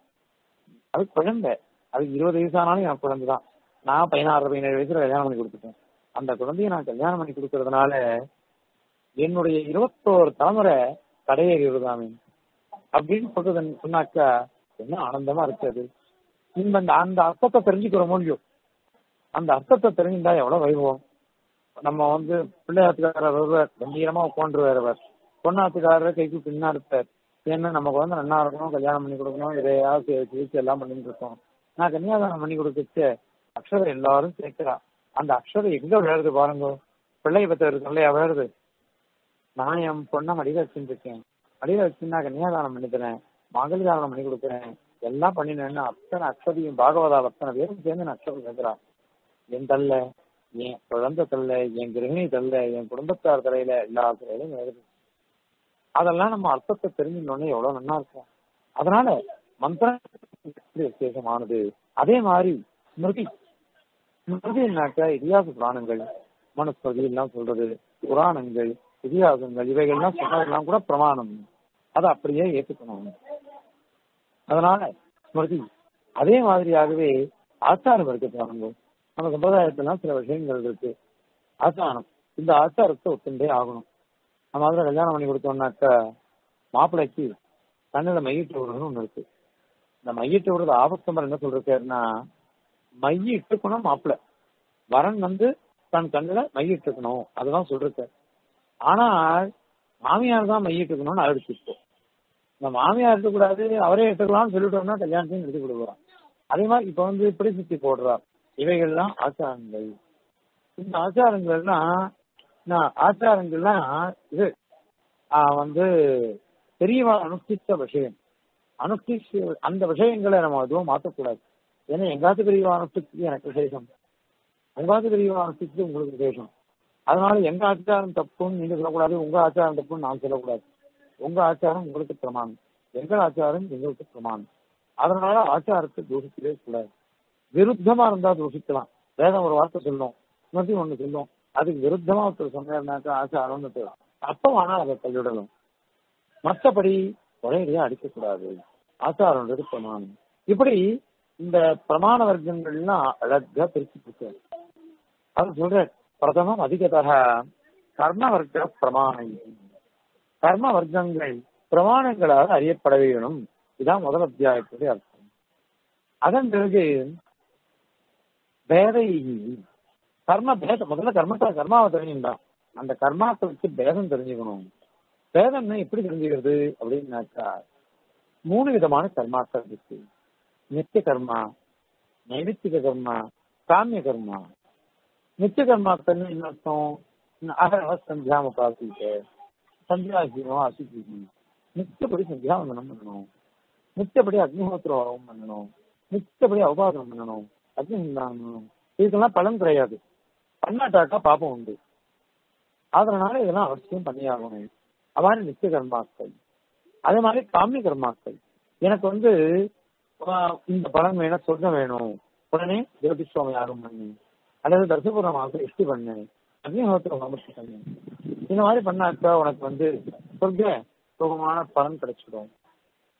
அது குழந்தை அது இருபது வயசு ஆனாலும் என் குழந்தை தான் நான் பதினாறு பதினேழு வயசுல கல்யாணம் பண்ணி கொடுத்துட்டேன் அந்த குழந்தைய நான் கல்யாணம் பண்ணி கொடுக்கறதுனால என்னுடைய இருபத்தோரு தலைமுறை கடையேறிடுதாமே அப்படின்னு சொல்றது சொன்னாக்கா என்ன ஆனந்தமா இருக்குது இந்த அந்த- அந்த அர்த்தத்தை தெரிஞ்சுக்கிற முடியும் அந்த அர்த்தத்தை தெரிஞ்சுட்டா எவ்வளவு வைபவம் நம்ம வந்து பிள்ளையாத்துக்காரர் வருவார் கம்பீரமா உட்காந்துருவார் அவர் பொண்ணாத்துக்காரர் கைக்கு பின்னா இருப்பார் ஏன்னா நம்ம குழந்தை நல்லா இருக்கணும் கல்யாணம் பண்ணி கொடுக்கணும் இதையாவது சிகிச்சை எல்லாம் பண்ணிட்டு இருக்கோம் நான் கன்னியாதானம் பண்ணி கொடுத்துட்டு அக்ஷரம் எல்லாரும் சேர்க்கிறா அந்த அக்ஷரம் எங்க விளையாடுது பாருங்க பிள்ளை பத்த இருக்குல்ல விளையாடுது நான் என் பொண்ணை மடியில வச்சுட்டு இருக்கேன் மடியில வச்சு நான் கன்னியாதானம் பண்ணிக்கிறேன் மகளிதானம் பண்ணி கொடுக்குறேன் எல்லாம் பண்ணினேன்னு அத்தனை அக்ஷதியும் பாகவதால் அத்தனை பேரும் சேர்ந்து நான் அக்ஷரம் கேட்கிறா என் தல்ல என் குழந்தை தல்ல என் கிரகிணி தல்ல என் குடும்பத்தார் தலையில எல்லா தலையிலும் வருது அதெல்லாம் நம்ம அர்த்தத்தை தெரிஞ்சுக்கணும்னு எவ்வளவு நல்லா இருக்கும் அதனால மந்திரம் எப்படி விசேஷமானது அதே மாதிரி ஸ்மிருதி ஸ்மிருதினாக்க இதிகாச புராணங்கள் மனுஸ்மிருதி எல்லாம் சொல்றது புராணங்கள் இதிகாசங்கள் இவைகள்லாம் சொன்னதெல்லாம் கூட பிரமாணம் அதை அப்படியே ஏற்றுக்கணும் அதனால ஸ்மிருதி அதே மாதிரியாகவே ஆச்சாரம் இருக்கு பாருங்க நம்ம சம்பிரதாயத்திலாம் சில விஷயங்கள் இருக்கு ஆச்சாரம் இந்த ஆச்சாரத்தை ஒத்துண்டே ஆகணும் நம்ம அதில் கல்யாணம் பண்ணி கொடுத்தோம்னாக்கா மாப்பிள்ளைக்கு கண்ணில் மையிட்டு விடுறதுன்னு ஒண்ணு இருக்கு இந்த மையிட்டு விடுறது ஆபத்தம்பர் என்ன சொல்றாருன்னா மையிட்டுக்கணும் மாப்பிள்ளை வரன் வந்து தன் கண்ணுல மையிட்டுக்கணும் அதுதான் சொல்றாரு ஆனால் மாமியார் தான் மையிட்டுக்கணும்னு ஆயிடுச்சு இப்போ இந்த மாமியார் இருக்கக்கூடாது அவரே எடுத்துக்கலாம்னு சொல்லிட்டோம்னா கல்யாணத்தையும் எடுத்து கொடுக்குறோம் அதே மாதிரி இப்ப வந்து இப்படி சுத்தி போடுறார் இவைகள்லாம் ஆச்சாரங்கள் இந்த ஆச்சாரங்கள்லாம் நான் ஆச்சாரங்கள்லாம் இது ஆஹ் வந்து பெரியவா அனுஷ்டிச்ச விஷயம் அனுஷ்டிச்சு அந்த விஷயங்களை நம்ம எதுவும் மாற்றக்கூடாது ஏன்னா எங்காத்து பெரியவா அனுஷ்டிச்சது எனக்கு விசேஷம் உங்காத்து பெரியவா அனுஷ்டிச்சது உங்களுக்கு விசேஷம் அதனால எங்க ஆச்சாரம் தப்புன்னு நீங்க சொல்லக்கூடாது உங்க ஆச்சாரம் தப்புன்னு நான் சொல்லக்கூடாது உங்க ஆச்சாரம் உங்களுக்கு பிரமாணம் எங்கள் ஆச்சாரம் எங்களுக்கு பிரமாணம் அதனால ஆச்சாரத்தை தூஷிக்கவே கூடாது விருத்தமா இருந்தா தூஷிக்கலாம் வேதம் ஒரு வார்த்தை சொல்லும் ஸ்மிருதி ஒண்ணு சொல்லும் அதுக்கு விருத்தமா ஒருத்தர் சொன்னாருனாக்கா ஆச்சாரம்னு அப்ப வேணா அதை தள்ளிவிடணும் மற்றபடி ஒரேடியா அடிக்கக்கூடாது ஆச்சாரம்ன்றது பிரமாணம் இப்படி இந்த பிரமாண வர்க்கங்கள்லாம் அழகா பிரிச்சு கொடுத்தாரு அது சொல்ற பிரதமம் அதிகதக கர்ம வர்க்க பிரமாணம் கர்ம வர்க்கங்கள் பிரமாணங்களால் அறியப்பட வேணும் இதான் முதல் அத்தியாயத்துடைய அர்த்தம் அதன் பிறகு பேதை கர்ம பேதம் முதல்ல கர்மத்தை கர்மாவை தெரிஞ்சுட்டான் அந்த கர்மாக்களுக்கு பேதம் தெரிஞ்சுக்கணும் பேதம்னா எப்படி தெரிஞ்சுக்கிறது அப்படின்னாக்கா மூணு விதமான கர்மாக்கள் இருக்கு நித்திய கர்மா நைமித்திக கர்மா காமிய கர்மா நித்திய கர்மாக்கள் என்ன அர்த்தம் அகரவ சந்தியாம காசிட்டு சந்தியாசீனம் அசிஜீவி நித்தியப்படி சந்தியாவந்தனம் பண்ணணும் நித்தியப்படி அக்னிஹோத்திரம் பண்ணணும் நித்தியப்படி அவபாதம் பண்ணணும் அக்னிஹந்தானம் பண்ணணும் இதுக்கெல்லாம் பலன் கிடையாது பண்ணாட்டாக்கா பாப்பம் உண்டு அதனால இதெல்லாம் அவசியம் பண்ணியாகணும் அவ்வாறு நித்திய கர்மாக்கள் அதே மாதிரி காமிய கர்மாக்கள் எனக்கு வந்து ஆஹ், இந்த பலன் வேணும் சொர்க்கம் வேணும் உடனே ஜோதிஷ்வம் யாரும் பண்ணு அல்லது தர்சபுரம் மாசம் இஷ்டி பண்ணு அக்னிஹோத்திரம் அமர்த்தி பண்ணு இந்த மாதிரி பண்ணாக்கா உனக்கு வந்து சொர்க்க சுகமான பலன் கிடைச்சிடும்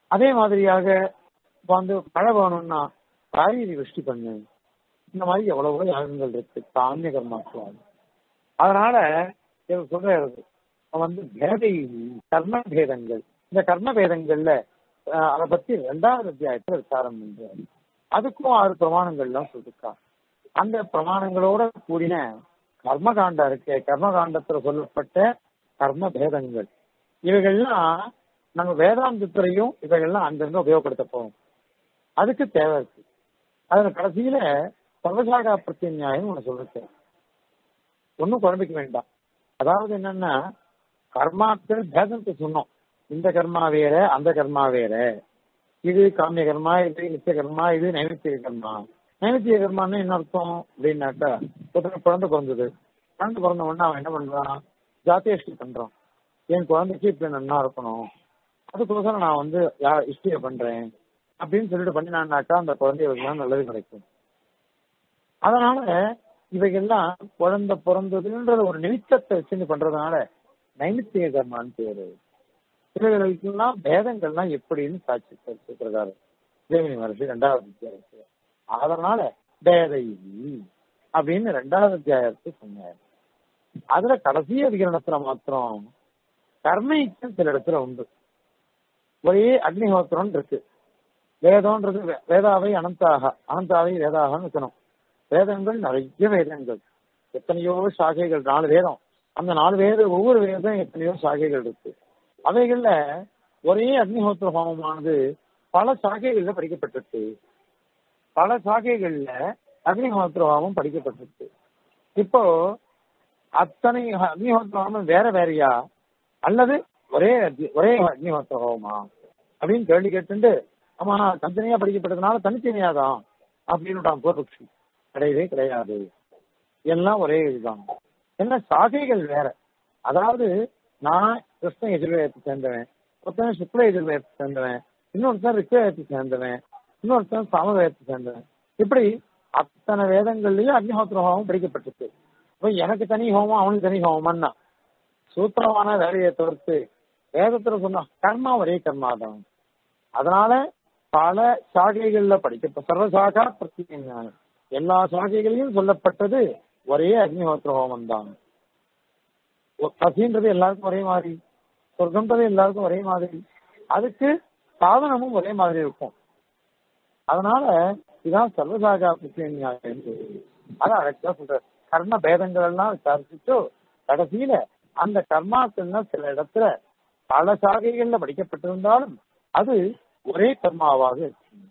அதே மாதிரியாக இப்ப வந்து மழை வேணும்னா காய்கறி விருஷ்டி பண்ணு இந்த மாதிரி எவ்வளவோ யாகங்கள் இருக்கு தானிய கர்மாக்கள் அதனால இவர் சொல்றாரு வந்து பேதை கர்ம பேதங்கள் இந்த கர்ம பேதங்கள்ல அஹ், அதை பத்தி ரெண்டாவது அத்தியாயத்துல விசாரம் பண்றாரு அதுக்கும் ஆறு பிரமாணங்கள்லாம் சொல்லிருக்கா அந்த பிரமாணங்களோட கூடின கர்மகாண்டம் இருக்கு கர்மகாண்டத்துல சொல்லப்பட்ட கர்ம பேதங்கள் இவைகள்லாம் நம்ம வேதாந்தத்திலையும் இவைகள்லாம் அங்கங்க உபயோகப்படுத்த போறோம் அதுக்கு தேவை இருக்கு அதுல கடைசியில சர்வசாகா பிரத்யநியாயம் ஒண்ணு சொல்லிருக்கேன் ஒன்னும் குழம்பிக்க வேண்டாம் அதாவது என்னன்னா கர்மாக்கள் பேதத்தை சொன்னோம் இந்த கர்மா வேற அந்த கர்மா வேற இது காமிய கர்மா இது நித்திய கர்மா இது நைமித்திய கர்மா நைமித்திய கர்மான்னு என்ன அர்த்தம் அப்படின்னாக்கா ஒருத்தர் குழந்தை பிறந்தது குழந்தை பிறந்த உடனே அவன் என்ன பண்றான் ஜாத்தியஷ்டி பண்றான் என் குழந்தைக்கு இப்படி நன்னா இருக்கணும் அதுக்கோசரம் நான் வந்து யா இஷ்டிய பண்றேன் அப்படின்னு சொல்லிட்டு பண்ணினான்னாக்கா அந்த குழந்தைகளுக்கு நல்லது கிடைக்கும் அதனால இவைகள்லாம் குழந்தை பிறந்ததுன்ற ஒரு நிமித்தத்தை வச்சு பண்றதுனால நைமித்திய கர்மான்னு பேரு இவைகளுக்கெல்லாம் பேதங்கள்லாம் எப்படின்னு சாட்சி சொல்றாரு தேவனி மகர்ஷி ரெண்டாவது அத்தியாயத்துல அதனால பேதை அப்படின்னு ரெண்டாவது அத்தியாயத்தை சொன்னார் அதுல கடைசி அதிகரணத்துல மாத்திரம் கர்மைக்கும் சில இடத்துல உண்டு ஒரே அக்னிஹோத்திரம் இருக்கு வேதம்ன்றது வே- வேதாவை அனந்தாக அனந்தாவை வேதாகன்னு இருக்கணும் வேதங்கள் நிறைய வேதங்கள் எத்தனையோ சாகைகள் நாலு வேதம் அந்த நாலு வேத ஒவ்வொரு வேதம் எத்தனையோ சாகைகள் இருக்கு அவைகள்ல ஒரே அக்னிஹோத்திர ஹோமமானது பல சாகைகள்ல படிக்கப்பட்டிருக்கு பல சாகைகள்ல அக்னிஹோத்திர ஹோமம் படிக்கப்பட்டிருக்கு இப்போ அத்தனை அக்னிஹோத்திர ஹோமம் வேற வேறயா அல்லது ஒரே அக்னி- ஒரே அக்னிஹோத்திர ஹோமமா அப்படின்னு கேள்வி கேட்டுண்டு ஆமா தனித்தனியா படிக்கப்பட்டதுனால தனித்தனியா தான் அப்படின்னு பூர்வபக்ஷி கிடையவே கிடையாது எல்லாம் ஒரே இதுதான் என்ன சாகைகள் வேற அதாவது நான் கிருஷ்ண எதிர்வேதத்தை சேர்ந்தவன் ஒருத்தன் சுக்ல எதிர்வேதத்தை சேர்ந்தவன் இன்னொருத்தன் ரிக்வேதத்தை சேர்ந்தவன் இன்னொருத்தன் சாமவேதத்தை சேர்ந்தவன் இப்படி அத்தனை வேதங்கள்லயும் அக்னிஹோத்திர ஹோமம் படிக்கப்பட்டிருக்கு இப்ப எனக்கு தனி ஹோமம் அவனுக்கு தனி ஹோமம்னா சூத்திரமான வேலையை தவிர்த்து வேதத்துல சொன்ன கர்மா ஒரே கர்மா தான் அதனால பல சாகைகள்ல படிக்க சர்வசாகா பிரத்யேக எல்லா சாகைகளையும் சொல்லப்பட்டது ஒரே அக்னிஹோத்திர ஹோமம் தான் பசின்றது எல்லாருக்கும் ஒரே மாதிரி சொர்க்கம்ன்றது எல்லாருக்கும் ஒரே மாதிரி அதுக்கு சாதனமும் ஒரே மாதிரி இருக்கும் அதனால இதான் சர்வசாகா பிரத்யேகம் அதான் அழகா சொல்ற கர்ம பேதங்கள் எல்லாம் விசாரிச்சுட்டு கடைசியில அந்த கர்மாக்கள்னா சில இடத்துல பல சாகைகள்ல படிக்கப்பட்டிருந்தாலும் அது ஒரே கர்மாவாக இருக்கும்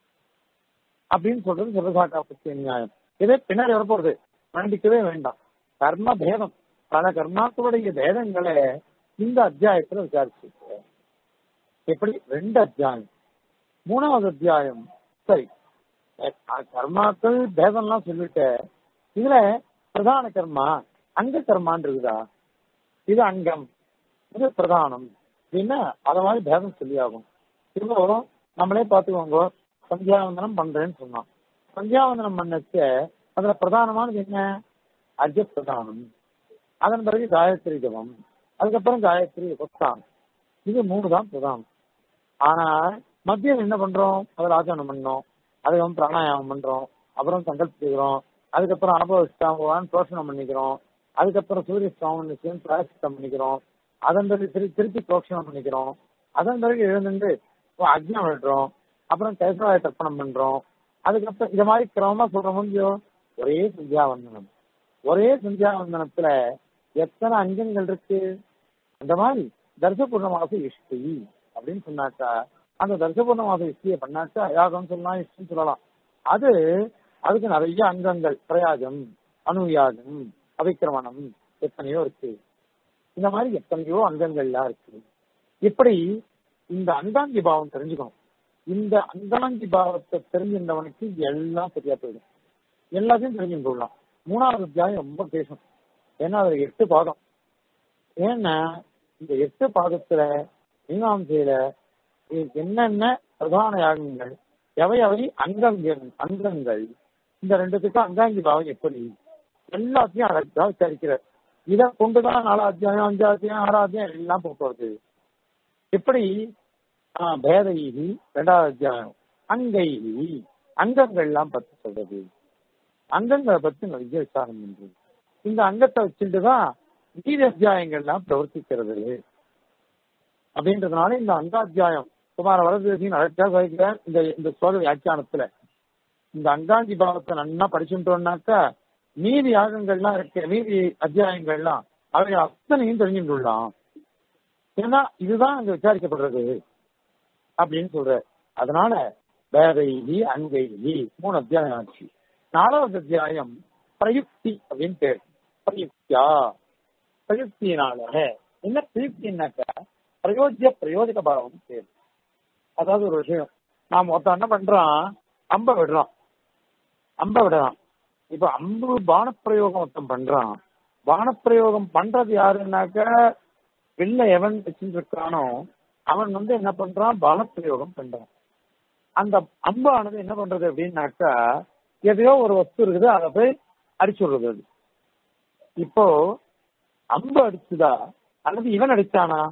அப்படின்னு சொல்றது சர்வசாகா பிரத்ய நியாயம் இதே பின்னாடி வரப்போறது கண்டிக்கவே வேண்டாம் கர்ம பேதம் பல கர்மாக்களுடைய பேதங்களை இந்த அத்தியாயத்துல விசாரிச்சிருக்க எப்படி ரெண்டு அத்தியாயம் மூணாவது அத்தியாயம் சரி அஹ் கர்மாக்கள் பேதம்லாம் சொல்லிட்டு இதுல பிரதான கர்மா அங்க கர்மான் இருக்குதா இது அங்கம் இது பிரதானம் அப்படின்னா அத மாதிரி பேதம் சொல்லியாகும் இப்போ நம்மளே பார்த்துக்கோங்க சந்தியாவந்தனம் பண்றேன்னு சொன்னான் சந்தியாவந்தனம் பண்ணச்ச அதுல பிரதானமானது என்ன அர்ஜ பிரதானம் அதன் பிறகு காயத்ரி ஜபம் அதுக்கப்புறம் காயத்ரி உபஸ்தானம் இது மூணு தான் பிரதானம் ஆனா மத்தியம் என்ன பண்றோம் அதில் ஆச்சரணம் பண்ணோம் அதுக்கப்புறம் பிராணாயாமம் பண்றோம் அப்புறம் சங்கல்பிக்கிறோம் அதுக்கப்புறம் அனுபவிஷ்டாமவான் புரோஷனம் பண்ணிக்கிறோம் அதுக்கப்புறம் சூரிய ஸ்தாமம் பிராயசித்தம் பண்ணிக்கிறோம் அதன் பிறகு திரு திருப்பி புரோஷனம் பண்ணிக்கிறோம் அதன் பிறகு எழுந்துட்டு அக்னம் விடுறோம் அப்புறம் கைசவாய தர்ப்பணம் பண்றோம் அதுக்கப்புறம் இந்த மாதிரி கிரமமா சொல்ற முடியும் ஒரே சந்தியாவந்தனம் ஒரே சந்தியாவந்தனத்துல எத்தனை அங்கங்கள் இருக்கு அந்த மாதிரி தர்சபூர்ண மாச இஷ்டி அப்படின்னு சொன்னாக்கா அந்த தர்சபூர்ண மாச இஷ்டியை பண்ணாக்கா யாகம் சொல்லலாம் இஷ்டம் சொல்லலாம் அது அதுக்கு நிறைய அங்கங்கள் பிரயாகம் அனுயாகம் அபிக்கிரமணம் எத்தனையோ இருக்கு இந்த மாதிரி எத்தனையோ அங்கங்கள்லாம் இருக்கு இப்படி இந்த அங்காங்கி பாவம் தெரிஞ்சுக்கணும் இந்த அங்காங்கி பாவத்தை தெரிஞ்சிருந்தவனுக்கு எல்லாம் சரியா போயிடும் எல்லாத்தையும் தெரிஞ்சுட்டு போடலாம் மூணாவது அத்தியாயம் ரொம்ப பேசும் ஏன்னா அதுல எட்டு பாகம் ஏன்னா இந்த எட்டு பாகத்துல மீமாம்சையில என்னென்ன பிரதான யாகங்கள் எவை எவை அங்கங்கள் அங்கங்கள் இந்த ரெண்டுத்துக்கும் அங்காங்கி பாவம் எப்படி எல்லாத்தையும் அழகா விசாரிக்கிறார் இதை கொண்டுதான் நாலு அத்தியாயம் அஞ்சு அத்தியாயம் ஆறாம் அத்தியாயம் எல்லாம் போக்குவரத்து எப்படி ஆஹ் பேதைகி ரெண்டாவது அத்தியாயம் அங்கைகி அங்கங்கள்லாம் பத்தி சொல்றது அங்கங்களை பத்தி நிறைய விசாரம் பண்றது இந்த அங்கத்தை வச்சுட்டு தான் மீதி அத்தியாயங்கள்லாம் பிரவர்த்திக்கிறது அப்படின்றதுனால இந்த அங்காத்தியாயம் குமார வரதேசியின் அழகா வகிக்கிறார் இந்த இந்த சோழ வியாக்கியானத்துல இந்த அங்காங்கி பாவத்தை நன்னா படிச்சுட்டோம்னாக்கா மீதி யாகங்கள்லாம் இருக்க மீதி அத்தியாயங்கள்லாம் அவை அத்தனையும் தெரிஞ்சுட்டுலாம் ஏன்னா இதுதான் அங்க விசாரிக்கப்படுறது அப்படின்னு சொல்ற அதனால வேதைகி அங்கைகி மூணு அத்தியாயம் ஆச்சு நாலாவது அத்தியாயம் பிரயுக்தி அப்படின்னு பேர் பிரயுக்தியா பிரயுக்தியினால என்ன பிரயுக்தினாக்கா பிரயோஜ்ய பிரயோஜக பாவம் பேர் அதாவது ஒரு விஷயம் நாம் ஒருத்தன் என்ன பண்றான் அம்ப விடுறான் அம்ப விடுறான் இப்ப அம்பு பானப்பிரயோகம் ஒருத்தன் பண்றான் பானப்பிரயோகம் பண்றது யாருன்னாக்க வெளில எவன் வச்சுட்டு இருக்கானோ அவன் வந்து என்ன பண்றான் பானப்பிரயோகம் பண்றான் அந்த அம்பானது என்ன பண்றது அப்படின்னாக்கா எதையோ ஒரு வஸ்து இருக்குது அதை போய் அடிச்சு விடுறது அது இப்போ அம்பு அடிச்சுதா அல்லது இவன் அடிச்சானா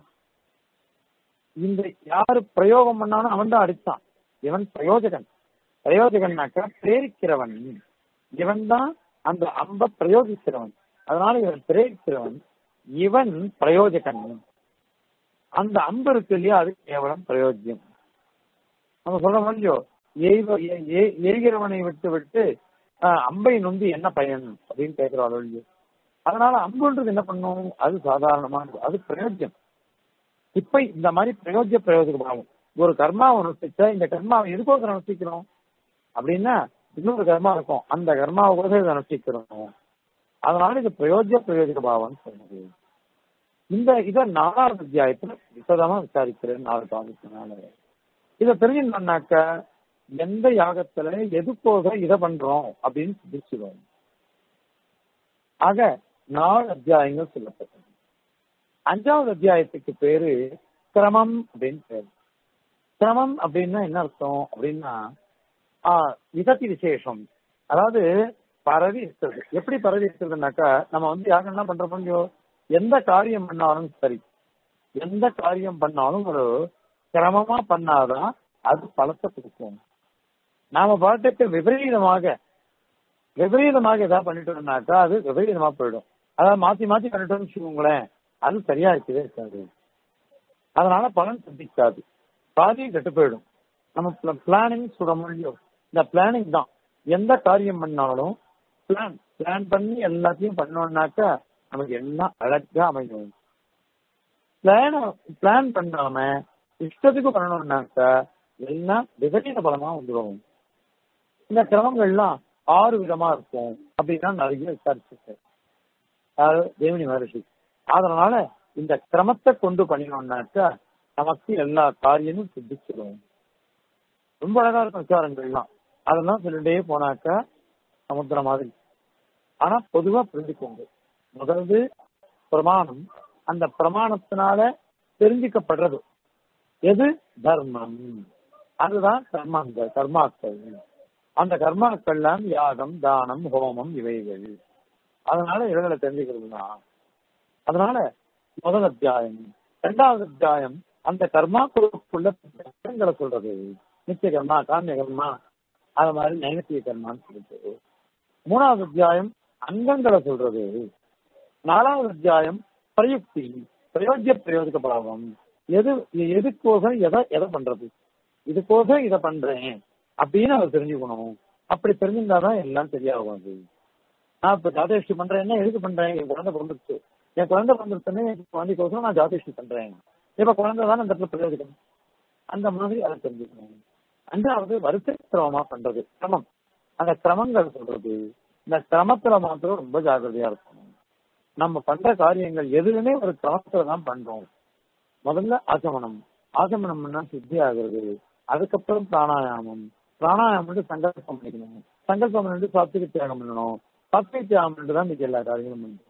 இந்த யாரு பிரயோகம் பண்ணானோ அவன் தான் அடிச்சான் இவன் பிரயோஜகன் பிரயோஜகன்னாக்க பிரேரிக்கிறவன் இவன் தான் அந்த அம்ப பிரயோகிக்கிறவன் அதனால இவன் பிரேரிக்கிறவன் இவன் பிரயோஜகன் அந்த அம்பு இருக்கு இல்லையா அது கேவலம் பிரயோஜ்யம் நம்ம சொல்ல முடியும் எய்கிறவனை விட்டு விட்டு அம்பை நொந்து என்ன பயன் அப்படின்னு கேட்கிறாள் இல்லையோ அதனால அம்புன்றது என்ன பண்ணும் அது சாதாரணமானது அது பிரயோஜனம் இப்ப இந்த மாதிரி பிரயோஜ்ய பிரயோஜக பாவம் ஒரு கர்மாவை அனுஷ்டிச்சா இந்த கர்மாவை எதுக்கோசரம் அனுஷ்டிக்கிறோம் அப்படின்னா இன்னொரு கர்மா இருக்கும் அந்த கர்மாவை கூட இதை அனுஷ்டிக்கிறோம் அதனால இது பிரயோஜ்ய பிரயோஜக பாவம் சொன்னது இந்த இதை நாலாவது அத்தியாயத்துல விசதமா விசாரிக்கிறேன் நாலு காமிச்சனால இதை தெரிஞ்சுனாக்க எந்த யாகத்துல எதுக்கோக இதை பண்றோம் அப்படின்னு சிந்திச்சுவோம் ஆக நாலு அத்தியாயங்கள் சொல்லப்பட்டது அஞ்சாவது அத்தியாயத்துக்கு பேரு கிரமம் அப்படின்னு பேரு கிரமம் அப்படின்னா என்ன அர்த்தம் அப்படின்னா விதத்தி விசேஷம் அதாவது பரவி இருக்கிறது எப்படி பரவி இருக்கிறதுனாக்கா நம்ம வந்து யாரும் என்ன பண்றோமோ எந்த காரியம் பண்ணாலும் சரி எந்த காரியம் பண்ணாலும் ஒரு கிரமமா பண்ணாதான் அது பலத்தை கொடுக்கும் நாம பாட்டுக்கு விபரீதமாக விபரீதமாக ஏதாவது பண்ணிட்டோம்னாக்கா அது விபரீதமா போயிடும் அதாவது மாத்தி மாத்தி பண்ணிட்டோம்னு வச்சுக்கோங்களேன் அது சரியா இருக்கவே இருக்காது அதனால பலன் சித்திக்காது பாதியும் கெட்டு போயிடும் நம்ம பிளானிங் சொல்ற முடியும் இந்த பிளானிங் தான் எந்த காரியம் பண்ணாலும் பிளான் பிளான் பண்ணி எல்லாத்தையும் பண்ணோம்னாக்கா நமக்கு எல்லாம் அழகா அமையும் பிளான பிளான் பண்ணாம இஷ்டத்துக்கு பண்ணணும்னாக்கா எல்லாம் விபரீத பலமா வந்துடும் இந்த கிரமங்கள்லாம் ஆறு விதமா இருக்கும் அப்படின்னா நிறைய விசாரிச்சிருக்கேன் அதாவது தேவனி மகர்ஷி அதனால இந்த கிரமத்தை கொண்டு பண்ணினோம்னாக்கா நமக்கு எல்லா காரியமும் சித்திச்சிடும் ரொம்ப அழகா இருக்கும் விசாரங்கள்லாம் அதெல்லாம் சொல்லிட்டே போனாக்கா சமுத்திரம் மாதிரி ஆனா பொதுவா புரிஞ்சுக்கோங்க முதல்ல பிரமாணம் அந்த பிரமாணத்தினால தெரிஞ்சுக்கப்படுறது எது தர்மம் அதுதான் கர்மங்கள் கர்மாக்கள் அந்த கர்மாக்கள்லாம் யாகம் தானம் ஹோமம் இவைகள் அதனால இவங்களை தெரிஞ்சுக்கிறது தான் அதனால முதல் அத்தியாயம் இரண்டாவது அத்தியாயம் அந்த கர்மாக்களுக்குள்ள பலன்களை சொல்றது நித்திய கர்மா காமிய கர்மா அது மாதிரி நைனத்திய கர்மான்னு சொல்றது மூணாவது அத்தியாயம் அங்கங்களை சொல்றது நாலாவது அத்தியாயம் பிரயுக்தி பிரயோஜ்ய பிரயோஜக பாவம் எது எதுக்கோசம் எதை எதை பண்றது இதுக்கோசம் இதை பண்றேன் அப்படின்னு அவர் தெரிஞ்சுக்கணும் அப்படி தெரிஞ்சிருந்தாதான் எல்லாம் சரியாகும் அது நான் இப்ப ஜாதேஷ்டி பண்றேன் என்ன எதுக்கு பண்றேன் என் குழந்தை பிறந்துருச்சு என் குழந்தை பிறந்துருச்சுன்னு என் குழந்தைக்கோசரம் நான் ஜாதேஷ்டி பண்றேன் இப்ப குழந்தை தான் அந்த இடத்துல பிரயோஜனம் அந்த மாதிரி அதை தெரிஞ்சுக்கணும் அஞ்சாவது வரிசை கிரமமா பண்றது கிரமம் அந்த கிரமங்கள் சொல்றது இந்த கிரமத்துல மாத்திரம் ரொம்ப ஜாகிரதையா இருக்கணும் நம்ம பண்ற காரியங்கள் எதுவுமே ஒரு கிரமத்துல தான் பண்றோம் முதல்ல ஆசமனம் ஆசமனம் பண்ணா சித்தி ஆகுறது அதுக்கப்புறம் பிராணாயாமம் பிராணாயாமம் சங்கல்பம் பண்ணிக்கணும் சங்கல்பம் பண்ணிட்டு சாத்விக தியாகம் பண்ணணும் சாத்விக தியாகம் பண்ணிட்டு தான் மிக எல்லா காரியங்களும் பண்ணணும்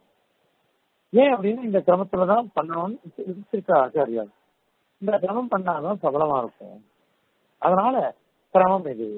ஏன் அப்படின்னு இந்த கிரமத்துலதான் பண்ணணும்னு இருக்கா ஆச்சாரியா இந்த கிரமம் பண்ணாதான் சபலமா இருக்கும் அதனால கிரமம் இது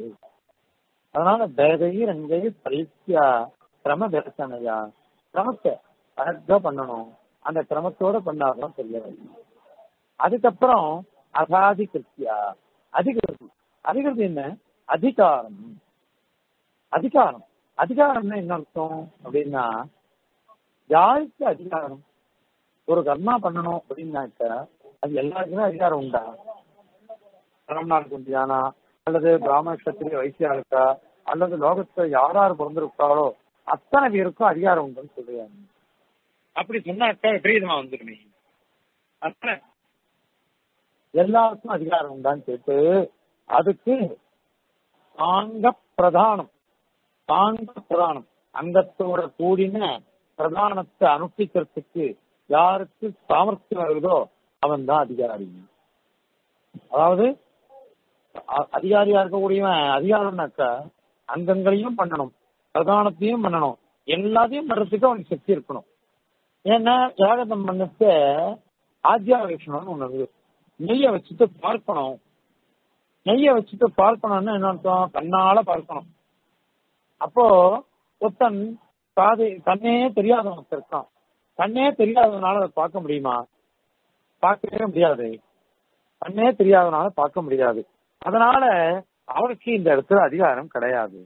அதனால பேதை ரங்கை பரிசியா கிரம தரிசனையா கிரமத்தை அழகா பண்ணணும் அந்த கிரமத்தோட பண்ணாதான் சரியா அதுக்கப்புறம் அசாதிகிருத்தியா அதிகிருதி அதிகிருதி என்ன அதிகாரம் அதிகாரம் அதிகாரம்னா என்ன அர்த்தம் அப்படின்னா யாருக்கு அதிகாரம் ஒரு கர்மா பண்ணணும் அப்படின்னாக்க அது எல்லாருக்குமே அதிகாரம் உண்டா பிராமணாருக்கு உண்டியானா அல்லது பிராமண கத்திரி வைசியா இருக்கா அல்லது லோகத்துல யார் யார் பிறந்திருக்காளோ அத்தனை பேருக்கும் அதிகாரம் உண்டுன்னு சொல்லுவாங்க அப்படி சொன்னாக்கா விபரீதமா வந்துருமே அத்தனை எல்லாருக்கும் அதிகாரம் உண்டான்னு கேட்டு அதுக்கு தாங்க பிரதானம் தாங்க பிரதானம் அங்கத்தோட கூடின பிரதானத்தை அனுஷ்டிக்கிறதுக்கு யாருக்கு சாமர்த்தியம் வருதோ அவன் தான் அதிகாரி அதாவது அ- அதிகாரியா இருக்கக்கூடியவன் அதிகாரம்னாக்கா அங்கங்களையும் பண்ணணும் பிரதானத்தையும் பண்ணணும் எல்லாத்தையும் பண்றதுக்கு அவனுக்கு சக்தி இருக்கணும் ஏன்னா யாகதம் பண்ணச்ச ஆத்தியாவேஷணம்னு ஒண்ணு இருக்கு நெய்ய வச்சுட்டு பார்க்கணும் நெய்ய வச்சுட்டு பார்க்கணும்னு என்ன அர்த்தம் கண்ணால பார்க்கணும் அப்போ ஒருத்தன் காது கண்ணே தெரியாதவன் ஒருத்தன் இருக்கான் கண்ணே தெரியாதவனால அதை பார்க்க முடியுமா பார்க்கவே முடியாது கண்ணே தெரியாதவனால பார்க்க முடியாது அதனால அவனுக்கு இந்த இடத்துல அதிகாரம் கிடையாது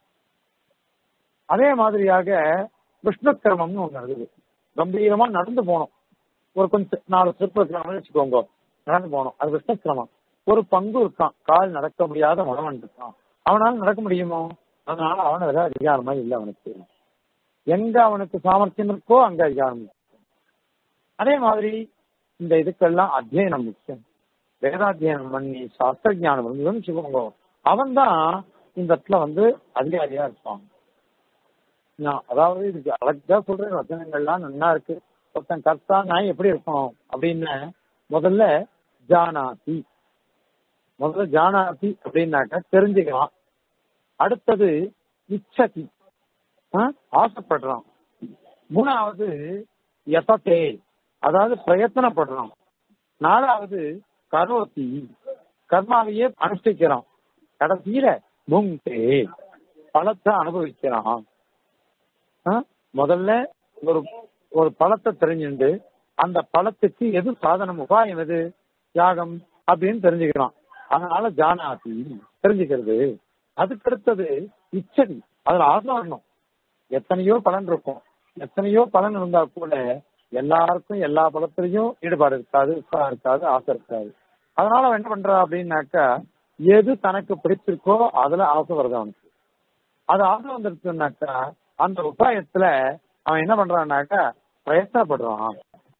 அதே மாதிரியாக விஷ்ணு கிரமம்னு ஒண்ணு இருக்குது கம்பீரமா நடந்து போகணும் ஒரு கொஞ்சம் நாலு ஸ்டெப் இருக்கிறாங்கன்னு வச்சுக்கோங்க நடந்து போகணும் அது விஷ்ணு கிரமம் ஒரு பங்கு இருக்கான் கால் நடக்க முடியாத மகவன் இருக்கான் அவனால நடக்க முடியுமோ அதனால அவன் அதுல அதிகாரமா இல்லை அவனுக்கு எங்க அவனுக்கு சாமர்த்தியம் இருக்கோ அங்க அதிகாரம் இருக்கு. அதே மாதிரி இந்த இதுக்கெல்லாம் அத்தியனம் முக்கியம் வேதாத்தியனம் பண்ணி சாஸ்திர ஞானம் இருந்ததுன்னு வச்சுக்கோங்க அவன் தான் இந்த இடத்துல வந்து அதிகாரியா இருப்பான் நான் அதாவது இதுக்கு அழகா சொல்றேன் வசனங்கள்லாம் நல்லா இருக்கு ஒருத்தன் கர்த்தா நான் எப்படி இருக்கணும் அப்படின்னு முதல்ல ஜானாதி முதல்ல ஜானாதி அப்படின்னாக்க தெரிஞ்சுக்கலாம் அடுத்தது இச்சதி ஆ? ஆசைப்படுறான் மூணாவது எதத்தே அதாவது பிரயத்தனப்படுறான் நாலாவது கரோத்தி கர்மாவையே அனுஷ்டிக்கிறான் கடைசியில புங்தே பழத்தை அனுபவிக்கிறான் ஆ? முதல்ல ஒரு ஒரு பழத்தை தெரிஞ்சுண்டு அந்த பழத்துக்கு எது சாதனம் உபாயம் எது யாகம் அப்படின்னு தெரிஞ்சுக்கிறான் அதனால ஜானாதி தெரிஞ்சுக்கிறது அதுக்கு அடுத்தது இச்சதி அதுல ஆசை வரணும் எத்தனையோ பலன் இருக்கும் எத்தனையோ பலன் இருந்தா கூட எல்லாருக்கும் எல்லா பலத்திலையும் ஈடுபாடு இருக்காது உற்சாகம் இருக்காது ஆசை இருக்காது அதனால அவன் என்ன பண்றா அப்படின்னாக்கா எது தனக்கு பிடிச்சிருக்கோ அதுல ஆசை வருது அவனுக்கு அது ஆசை வந்துருச்சுனாக்கா அந்த உபாயத்துல அவன் என்ன பண்றான்னாக்கா பிரயத்தனப்படுறான்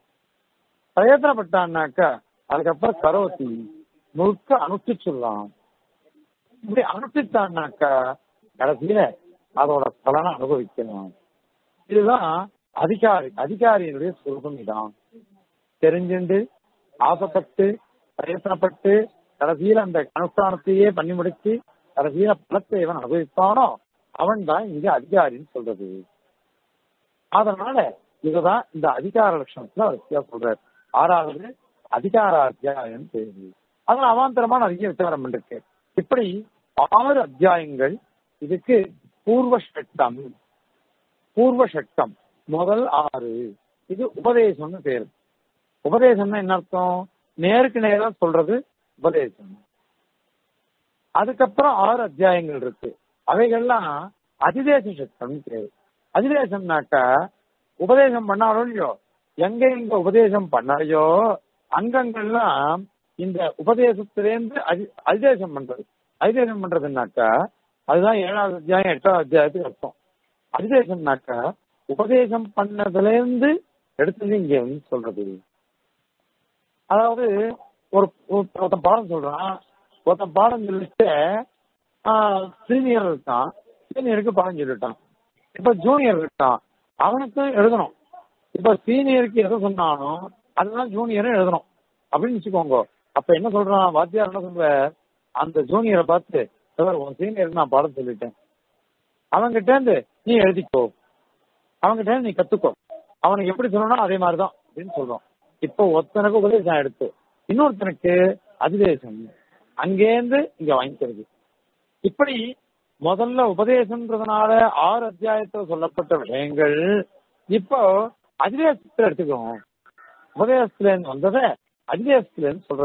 பிரயத்தனப்பட்டான்னாக்கா அதுக்கப்புறம் கரோத்தி முழுக்க அனுஷ்டிச்சுடுறான் இப்படி அனுஷ்டித்தான்னாக்கா கடைசியில அதோட பலனை அனுபவிக்கணும் இதுதான் அதிகாரி அதிகாரியினுடைய சுரூபம் இதான் தெரிஞ்சுண்டு ஆசைப்பட்டு பிரயத்தனப்பட்டு கடைசியில அந்த அனுஷ்டானத்தையே பண்ணி முடிச்சு கடைசியில பலத்தை எவன் அனுபவிப்பானோ அவன் தான் இங்க அதிகாரின்னு சொல்றது அதனால இதுதான் இந்த அதிகார லட்சணத்துல வரிசையா சொல்றாரு ஆறாவது அதிகார அத்தியாயம் பேரு அதனால அவாந்தரமா நிறைய விசாரம் பண்ணிருக்கு இப்படி ஆறு அத்தியாயங்கள் இதுக்கு பூர்வ சட்டம் பூர்வ சட்டம் முதல் ஆறு இது உபதேசம்னு பேரு உபதேசம்னா என்ன அர்த்தம் நேருக்கு நேரா சொல்றது உபதேசம் அதுக்கப்புறம் ஆறு அத்தியாயங்கள் இருக்கு அவைகள்லாம் அதிதேச சட்டம் பேரு அதிதேசம்னாக்கா உபதேசம் பண்ணாலும் இல்லையோ எங்க எங்க உபதேசம் பண்ணலையோ அங்கங்கள்லாம் இந்த உபதேசத்திலேருந்து அதி அதிதேசம் பண்றது அதிதேசம் பண்றதுனாக்கா அதுதான் ஏழாவது அத்தியாயம் எட்டாவது அத்தியாயத்துக்கு அர்த்தம் அதிதேசம்னாக்கா உபதேசம் பண்ணதுல இருந்து எடுத்தது இங்க வந்து சொல்றது அதாவது ஒரு ஒரு- ஒருத்தன் பாடம் சொல்றான் ஒருத்தன் பாடம் சொல்லிட்டு சீனியர் இருக்கான் சீனியருக்கு பாடம் சொல்லிட்டான் இப்ப ஜூனியர் இருக்கான் அவனுக்கும் எழுதணும் இப்ப சீனியருக்கு எதை சொன்னானோ அதுதான் ஜூனியரும் எழுதணும் அப்படின்னு வச்சுக்கோங்க அப்ப என்ன சொல்றான் வாத்தியார் என்ன சொல்ற அந்த ஜூனியரை பார்த்து "சார், உன் சீனியருக்கு நான் பாடம் சொல்லிட்டேன் அவன்கிட்ட இருந்து நீ எழுதிக்கோ அவன்கிட்ட இருந்து நீ கத்துக்கோ அவனுக்கு எப்படி சொல்லணும் அதே மாதிரிதான் அப்படின்னு சொல்றோம் இப்போ ஒருத்தனுக்கு உபதேசம் எடுத்து இன்னொருத்தனுக்கு அதிதேசம் அங்கேருந்து இங்க வாங்கிக்கிறது இப்படி முதல்ல உபதேசம்ன்றதுனால ஆறு அத்தியாயத்துல சொல்லப்பட்ட விஷயங்கள் இப்போ அதிதேசத்துல எடுத்துக்கிறோம் உபதேசத்துல இருந்து வந்ததை அதிதேசத்துல இருந்து சொல்றது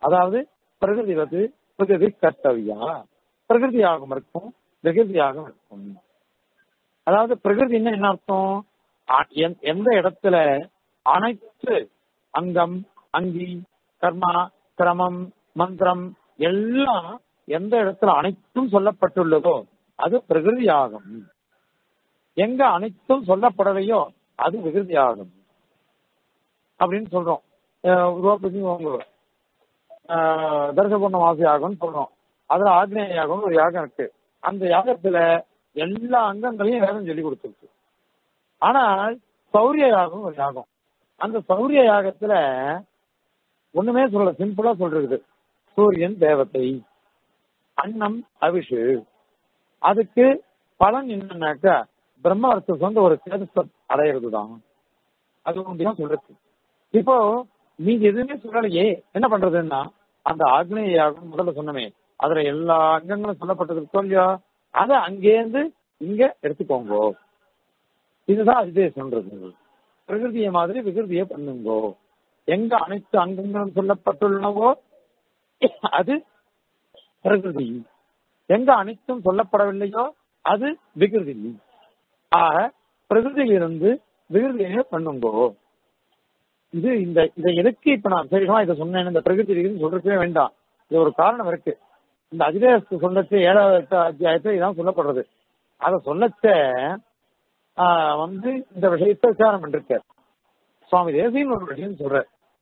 அதாவது பிரகிருதிவது பிரகிருதி கர்த்தவியா பிரகிருதியாகவும் இருக்கும் பிரகிருதியாகவும் இருக்கும் அதாவது பிரகிருதின்னா என்ன அர்த்தம் அ- எந்த- எந்த இடத்துல அனைத்து அங்கம் அங்கி கர்மா கிரமம் மந்திரம் எல்லாம் எந்த இடத்துல அனைத்தும் சொல்லப்பட்டுள்ளதோ அது பிரகிருதியாகும் எங்க அனைத்தும் சொல்லப்படலையோ அது விகிருதியாகும் அப்படின்னு சொல்றோம் அஹ் உருவாக்கி உங்க தர்சபூர்ண வாசி யாகம்னு சொல்றோம் அதுல ஆக்னேய யாகம்னு ஒரு யாகம் இருக்கு அந்த யாகத்துல எல்லா அங்கங்களையும் வேதம் சொல்லி கொடுத்துருக்கு ஆனால் சௌரிய யாகம் ஒரு யாகம் அந்த சௌரிய யாகத்துல ஒண்ணுமே சொல்லல சிம்பிளா சொல்றது சூரியன் தேவதை அன்னம் அபிஷு அதுக்கு பலன் என்னன்னாக்கா பிரம்மவர்த்த சொந்த ஒரு சேதத்தை அடையிறது தான் அது ஒன்றையும் சொல்றது இப்போ நீங்க எதுவுமே சொல்லலையே என்ன பண்றதுன்னா அந்த ஆக்னேய யாகம் முதல்ல சொன்னமே அதுல எல்லா அங்கங்களும் சொல்லப்பட்டது இல்லையா அதை அங்கேருந்து இங்க எடுத்துக்கோங்க இதுதான் இதே சொல்றது பிரகிருதிய மாதிரி விகிருதிய பண்ணுங்கோ எங்க அனைத்து அங்கங்களும் சொல்லப்பட்டுள்ளனவோ அது பிரகிருதி எங்க அனைத்தும் சொல்லப்படவில்லையோ அது விகிருதி ஆக பிரகிருதியிலிருந்து விகிருதியை பண்ணுங்கோ இது இந்த இதை எதுக்கு இப்ப நான் சரிகமா இதை சொன்னேன் இந்த பிரகிருதி விகிருதி சொல்றதுக்கே வேண்டாம் இது ஒரு காரணம் இருக்கு இந்த அதிதேசத்து சொல்லச்சு ஏழாவது எட்டு அத்தியாயத்துல இதான் சொல்லப்படுறது அதை சொல்லச்ச ஆஹ், வந்து இந்த விஷயத்தை விசாரம் பண்ணிருக்கார் சுவாமி தேசியம் ஒரு விஷயம் சொல்ற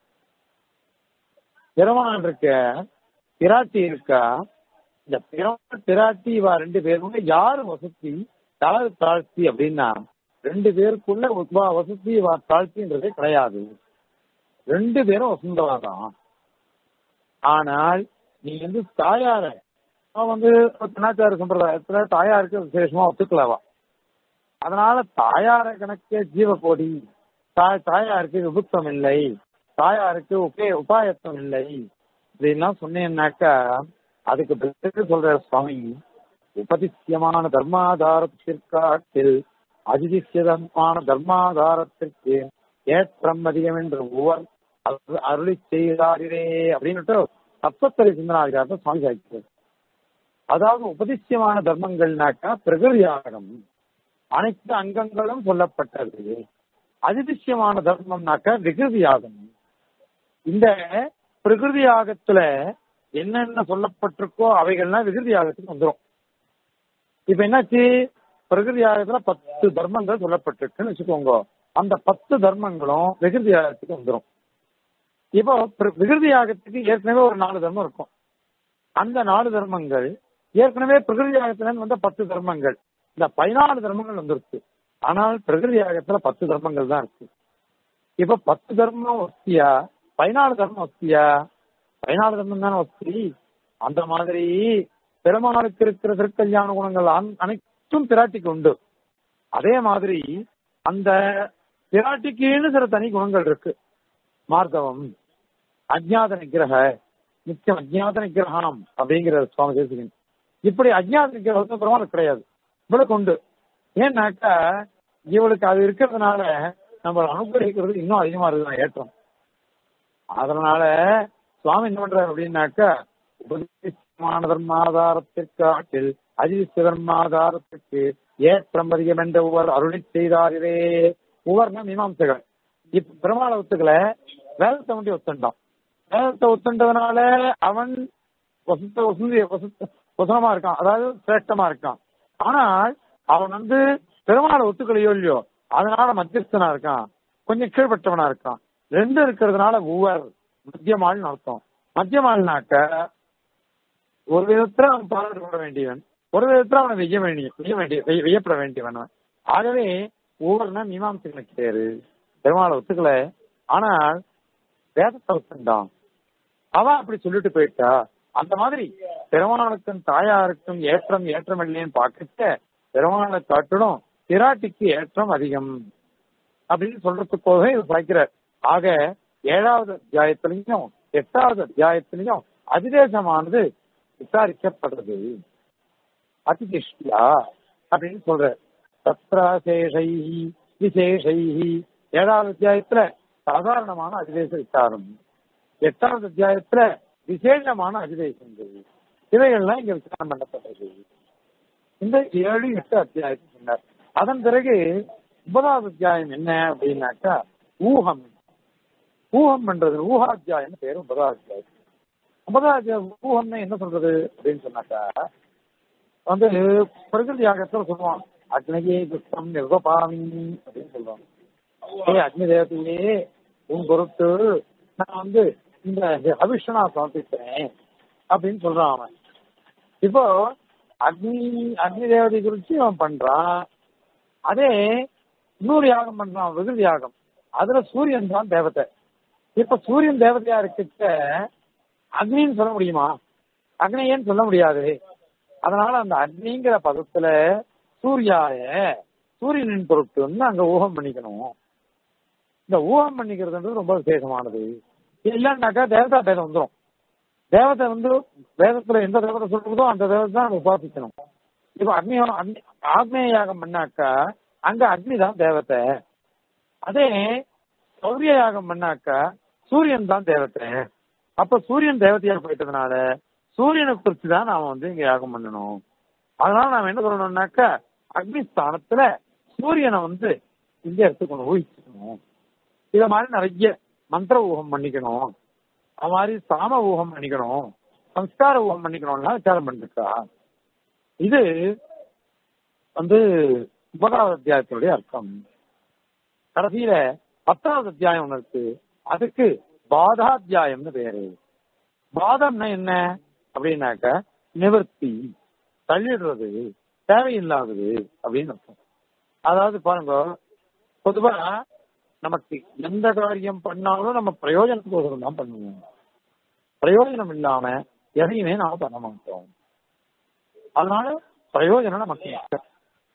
பெருமான் இருக்க பிராட்டி இருக்கா இந்த பிறந்த பிராட்டி இவா ரெண்டு பேரும் யாரு வசதி யாரு தாழ்த்தி அப்படின்னா ரெண்டு பேருக்குள்ள வா வசதி வா தாழ்த்தின்றதே கிடையாது ரெண்டு பேரும் வசந்தவா தான் ஆனால் நீ வந்து தாயார அவன் வந்து கணாச்சார சம்பிரதாயத்துல தாயாருக்கு விசேஷமா ஒத்துக்கலவா அதனால தாயார கணக்கே ஜீவகோடி தாய் தாயாருக்கு விபுத்தம் இல்லை தாயாருக்கு உபே உபாயத்தம் இல்லை இப்படின்லாம் சொன்னேன்னாக்கா அதுக்கு பதில் சொல்ற சுவாமி உபதிசியமான தர்மாதாரத்திற்காட்டில் அதிதிசியமான தர்மாதாரத்திற்கு ஏற்றம் அதிகம் என்று ஒவ்வொரு அருளி செய்தாரே அப்படின்னுட்டு தப்பத்தரை சிந்தனாதிகாரத்தை சுவாமி சாய்க்கிறார் அதாவது உபதிசியமான தர்மங்கள்னாக்கா பிரகிருதியாகம் அனைத்து அங்கங்களும் சொல்லப்பட்டது அதிதிசியமான தர்மம்னாக்கா விகிருதியாகம் இந்த பிரகிருதி யாகத்துல என்னென்ன சொல்லப்பட்டிருக்கோ அவைகள்லாம் விகிருதி யாகத்துக்கு வந்துடும் இப்ப என்னாச்சு பிரகிருதி யாகத்துல பத்து தர்மங்கள் சொல்லப்பட்டிருக்குன்னு வச்சுக்கோங்க அந்த பத்து தர்மங்களும் விகிருதி யாகத்துக்கு வந்துடும் இப்போ பிர- விகிருதி யாகத்துக்கு ஏற்கனவே ஒரு நாலு தர்மம் இருக்கும் அந்த நாலு தர்மங்கள் ஏற்கனவே பிரகிருதி யாகத்துல இருந்து வந்த பத்து தர்மங்கள் இந்த பதினாலு தர்மங்கள் வந்துருச்சு ஆனால் பிரகிருதி யாகத்துல பத்து தர்மங்கள் தான் இருக்கு இப்ப பத்து தர்மம் வஸ்தியா பதினாலு தர்மம் வஸ்தியா பதினாலு தர்மம் தானே வஸ்தி அந்த மாதிரி பெருமாளுக்கு இருக்கிற திருக்கல்யாண குணங்கள் அன்- அனைத்தும் பிராட்டிக்கு உண்டு அதே மாதிரி அந்த பிராட்டிக்குன்னு சில தனி குணங்கள் இருக்கு மார்த்தவம் அஜ்ஞாத நிகிரக நித்தியம் அஜ்ஞாத நிகிரகணம் அப்படிங்கிற சுவாமி தேசிகன் இப்படி அஜ்ஞாத நிகிரகம் பெருமாளுக்கு கிடையாது இவளுக்கு உண்டு ஏன்னாக்கா இவளுக்கு அது இருக்கிறதுனால நம்ம அனுகிரகிக்கிறது இன்னும் அதிகமா இருக்குதான் ஏற்றம் அதனால சுவாமி என்ன பண்றாரு அப்படின்னாக்கா உபதேசமான தர்மாதாரத்திற்காட்டில் அதிர்ஷ்ட தர்மாதாரத்திற்கு ஏற்றம் அதிகம் என்ற ஒவ்வொரு அருளி செய்தாரே ஒவ்வொருனா மீமாம்சகர் இப்ப பெருமாளை ஒத்துக்கல வேதத்தை மட்டும் ஒத்துண்டான் வேதத்தை ஒத்துண்டதுனால அவன் வசந்த வசந்தி வசந்த வசனமா இருக்கான் அதாவது சிரேஷ்டமா இருக்கான் ஆனால் அவன் வந்து பெருமாளை ஒத்துக்கலையோ இல்லையோ அதனால மத்தியஸ்தனா இருக்கான் கொஞ்சம் கீழ்பட்டவனா இருக்கான் ரெண்டு இருக்கிறதுனால ஒவ்வொரு மத்தியமாள்னு அர்த்தம் மத்தியமாள்னாக்க ஒரு விதத்துல அவன் பாராட்டப்பட வேண்டியவன் ஒரு விதத்துல அவனை வெய்ய வேண்டிய வெய்ய வேண்டிய வெய்ய- வெய்யப்பட வேண்டியவன் அவன். ஆகவே ஒவ்வொருனா மீமாம்சங்களுக்கு பேரு பெருமாளை ஒத்துக்கல ஆனால் வேதத்தை ஒத்துண்டான் அவன் அப்படி சொல்லிட்டு போயிட்டா அந்த மாதிரி பெருமாளுக்கும் தாயாருக்கும் ஏற்றம் ஏற்றம் இல்லைன்னு பார்க்கச்ச பெருமாளை காட்டிலும் பிராட்டிக்கு ஏற்றம் அதிகம் அப்படின்னு சொல்றதுக்காக இது சாய்க்கிறார் ஆக ஏழாவது அத்தியாயத்திலையும் எட்டாவது அத்தியாயத்திலையும் அதிதேசமானது விசாரிக்கப்படுறது அதிதிஷ்டியா அப்படின்னு சொல்ற தத்ராசேஷை விசேஷை ஏழாவது அத்தியாயத்துல சாதாரணமான அதிதேச விசாரம் எட்டாவது அத்தியாயத்துல விசேஷமான அதிதேசங்கள் இவைகள்லாம் இங்க விசாரணம் பண்ணப்பட்டது இந்த ஏழு எட்டு அத்தியாயத்தை சொன்னார் அதன் பிறகு ஒன்பதாவது அத்தியாயம் என்ன அப்படின்னாக்கா ஊகம் ஊகம் பண்றது ஊகாத்தியாயம் பேரு ஒன்பதாவது அத்தியாயம் ஒன்பதாவது அத்தியாயம் ஊகம்னா என்ன சொல்றது அப்படின்னு சொன்னாக்கா வந்து பிரகிருதி யாகத்துல சொல்லுவான் அக்னியே புஷ்பம் நிர்வபாமி அப்படின்னு சொல்லுவாங்க ஏ அக்னி தேவதையே உன் பொருட்டு நான் வந்து இந்த அபிஷ நான் சமர்ப்பிக்கிறேன் அப்படின்னு சொல்றான் அவன் இப்போ அக்னி அக்னி தேவதை குறிச்சு அவன் பண்றான் அதே இன்னொரு யாகம் பண்றான் விகிருதி யாகம் அதுல சூரியன் தான் தேவதை இப்ப சூரியன் தேவதையா இருக்கிட்ட அக்னின்னு சொல்ல முடியுமா அக்னியன்னு சொல்ல முடியாது அதனால அந்த அக்னிங்கிற பதத்துல சூர்யாய சூரியனின் பொருட்டுன்னு அங்க ஊகம் பண்ணிக்கணும் இந்த ஊகம் பண்ணிக்கிறதுன்றது ரொம்ப விசேஷமானது இல்லைன்னாக்கா தேவதா பேதம் வந்துடும் தேவதை வந்து வேதத்துல எந்த தேவதை சொல்றதோ அந்த தேவதை தான் நம்ம உபாசிக்கணும் இப்ப அக்னி அக்னி ஆக்னேய யாகம் பண்ணாக்கா அங்க அக்னி தான் தேவதை அதே சௌரிய யாகம் பண்ணாக்கா சூரியன் தான் தேவதை அப்ப சூரியன் தேவதையா போயிட்டதுனால சூரியனை குறித்து தான் நாம வந்து இங்க யாகம் பண்ணணும் அதனால நாம என்ன சொல்லணும்னாக்கா அக்னி ஸ்தானத்துல சூரியனை வந்து இங்க எடுத்துக்கணும் ஊகிச்சுக்கணும் இத மாதிரி நிறைய மந்திர ஊகம் பண்ணிக்கணும் அது மாதிரி சாம ஊகம் பண்ணிக்கணும் சம்ஸ்கார ஊகம் பண்ணிக்கணும்லாம் விசாரம் பண்ணிருக்கா இது வந்து ஒன்பதாவது அத்தியாயத்தினுடைய அர்த்தம் கடைசியில பத்தாவது அத்தியாயம் ஒண்ணு இருக்கு அதுக்கு பாதாத்தியாயம்னு பேரு பாதம்னா என்ன அப்படின்னாக்க நிவர்த்தி தள்ளிடுறது தேவையில்லாதது அப்படின்னு அர்த்தம் அதாவது பாருங்க பொதுவா நமக்கு எந்த காரியம் பண்ணாலும் நம்ம பிரயோஜனத்துக்கோசரம் தான் பண்ணுவோம் பிரயோஜனம் இல்லாம எதையுமே நாம பண்ண மாட்டோம் அதனால பிரயோஜனம் நமக்கு முக்கியம்.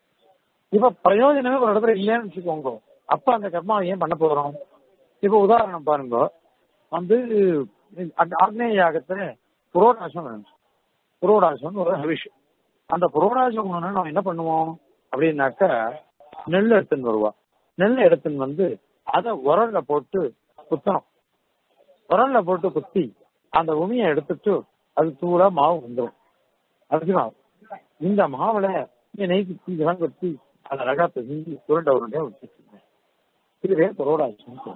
இப்ப பிரயோஜனமே ஒரு இடத்துல இல்லைன்னு வச்சுக்கோங்க அப்ப அந்த கர்மாவை ஏன் பண்ண போறோம் இப்ப உதாரணம் பாருங்க வந்து அந்த ஆக்னேய யாகத்துல புரோடாசம் வேணும் புரோடாசம் ஒரு ஹவிஷ் அந்த புரோடாசம் ஒண்ணு நம்ம என்ன பண்ணுவோம் அப்படின்னாக்கா நெல் எடுத்துன்னு வருவா நெல் எடுத்துன்னு வந்து அதை உரல்ல போட்டு குத்தணும் உரல்ல போட்டு குத்தி அந்த உமியை எடுத்துட்டு அது தூளா மாவு வந்துடும் அரிசி மாவு இந்த மாவுல நீ நெய் குத்தி இதெல்லாம் குத்தி அதை அழகா செஞ்சு உருண்டை உருண்டையா வச்சுருக்கேன் இதுவே புரோடாசம்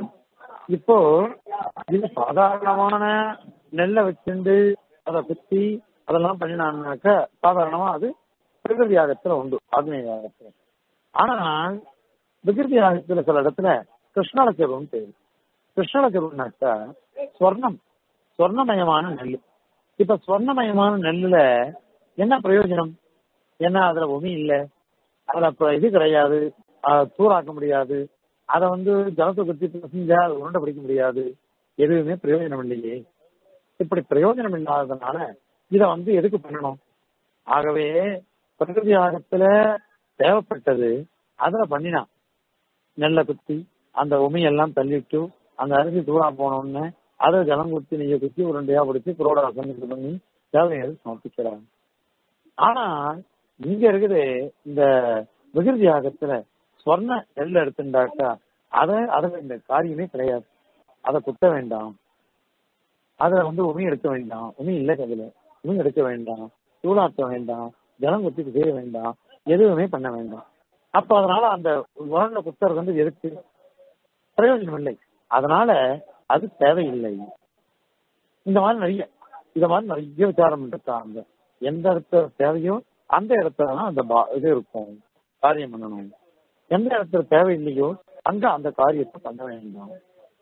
இப்போ இது சாதாரணமான நெல்லை வச்சுண்டு அதை குத்தி அதெல்லாம் பண்ணினான்னாக்க சாதாரணமா அது பிரகிருதி யாகத்துல உண்டு ஆக்னேய யாகத்துல ஆனால் விகிருதி யாகத்துல சில இடத்துல கிருஷ்ணலச்சருவம் பேரு கிருஷ்ணலச்சருவம்னாக்கா ஸ்வர்ணம் ஸ்வர்ணமயமான நெல் இப்ப ஸ்வர்ணமயமான நெல்லுல என்ன பிரயோஜனம் ஏன்னா அதுல உமி இல்ல அதுல அப்ப இது கிடையாது அஹ் தூராக்க முடியாது அதை வந்து ஜலத்தை குத்தி செஞ்சா அது உருண்டை பிடிக்க முடியாது எதுவுமே பிரயோஜனம் இல்லையே இப்படி பிரயோஜனம் இல்லாததுனால இத வந்து எதுக்கு பண்ணணும் ஆகவே பிரகிருதி யாகத்துல தேவைப்பட்டது அதுல பண்ணினான் நெல்லை குத்தி அந்த உமையெல்லாம் தள்ளிட்டு அந்த அரிசி தூரா போனோன்னு அதை ஜலம் குத்தி நெய்ய குத்தி உருண்டையா பிடிச்சி புரோடாசம் இது பண்ணி தேவைகள் சமர்ப்பிக்கிறாங்க ஆனா இங்க இருக்குது இந்த விகிருதி யாகத்துல ஸ்வர்ண நெல் எடுத்துட்டாக்கா அதை அதுல இந்த காரியமே கிடையாது அதை குத்த வேண்டாம் அதுல வந்து உமி எடுக்க வேண்டாம் உமி இல்லை அதுல உமி எடுக்க வேண்டாம் சூடாக்க வேண்டாம் ஜலம் குத்தி செய்ய வேண்டாம் எதுவுமே பண்ண வேண்டாம் அப்ப அதனால அந்த உரண்ட குத்துறது வந்து எதுக்கு பிரயோஜனம் இல்லை அதனால அது தேவையில்லை இந்த மாதிரி நிறைய இந்த மாதிரி நிறைய விசாரம் இருக்காங்க எந்த இடத்துல தேவையோ அந்த இடத்துல தான் அந்த பா- இது இருக்கும் காரியம் பண்ணணும் எந்த இடத்துல தேவையில்லையோ அங்க அந்த காரியத்தை பண்ண வேண்டாம்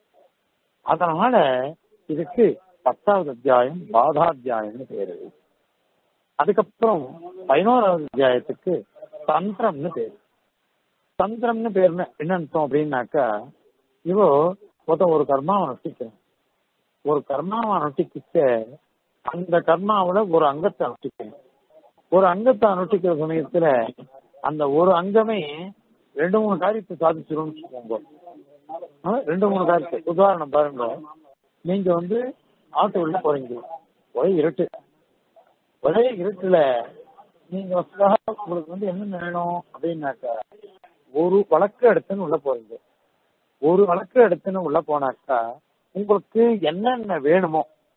அதனால இதுக்கு பத்தாவது அத்தியாயம் பாதாத்தியாயம்னு பேரு அதுக்கப்புறம் பதினோராவது அத்தியாயத்துக்கு தந்திரம்னு பேரு தந்திரம்னு பேர் என்ன அர்த்தம் அப்படின்னாக்கா இவோ ஒருத்தன் ஒரு கர்மாவை நொட்டிக்கிறான் ஒரு கர்மாவை நொட்டிக்கிட்ட அந்த கர்மாவோட ஒரு அங்கத்தை அனுஷ்டிக்கணும் ஒரு அங்கத்தை அனுஷ்டிக்கிற சமயத்துல அந்த ஒரு அங்கமே ரெண்டு மூணு காரியத்தை சாதிச்சிரும்னு வச்சுக்கோங்க ஆ, ரெண்டு மூணு காரியத்தை உதாரணம் பாருங்க நீங்க வந்து ஆட்டோ உள்ள போறீங்க ஒரே இருட்டு ஒரே இருட்டுல நீங்க வசதியாக உங்களுக்கு வந்து என்ன வேணும் அப்படின்னாக்கா ஒரு வழக்கு எடுத்துன்னு உள்ள போறீங்க ஒரு வழக்கு எடுத்துன்னு உள்ள போனாக்கா உங்களுக்கு என்னென்ன வேணுமோ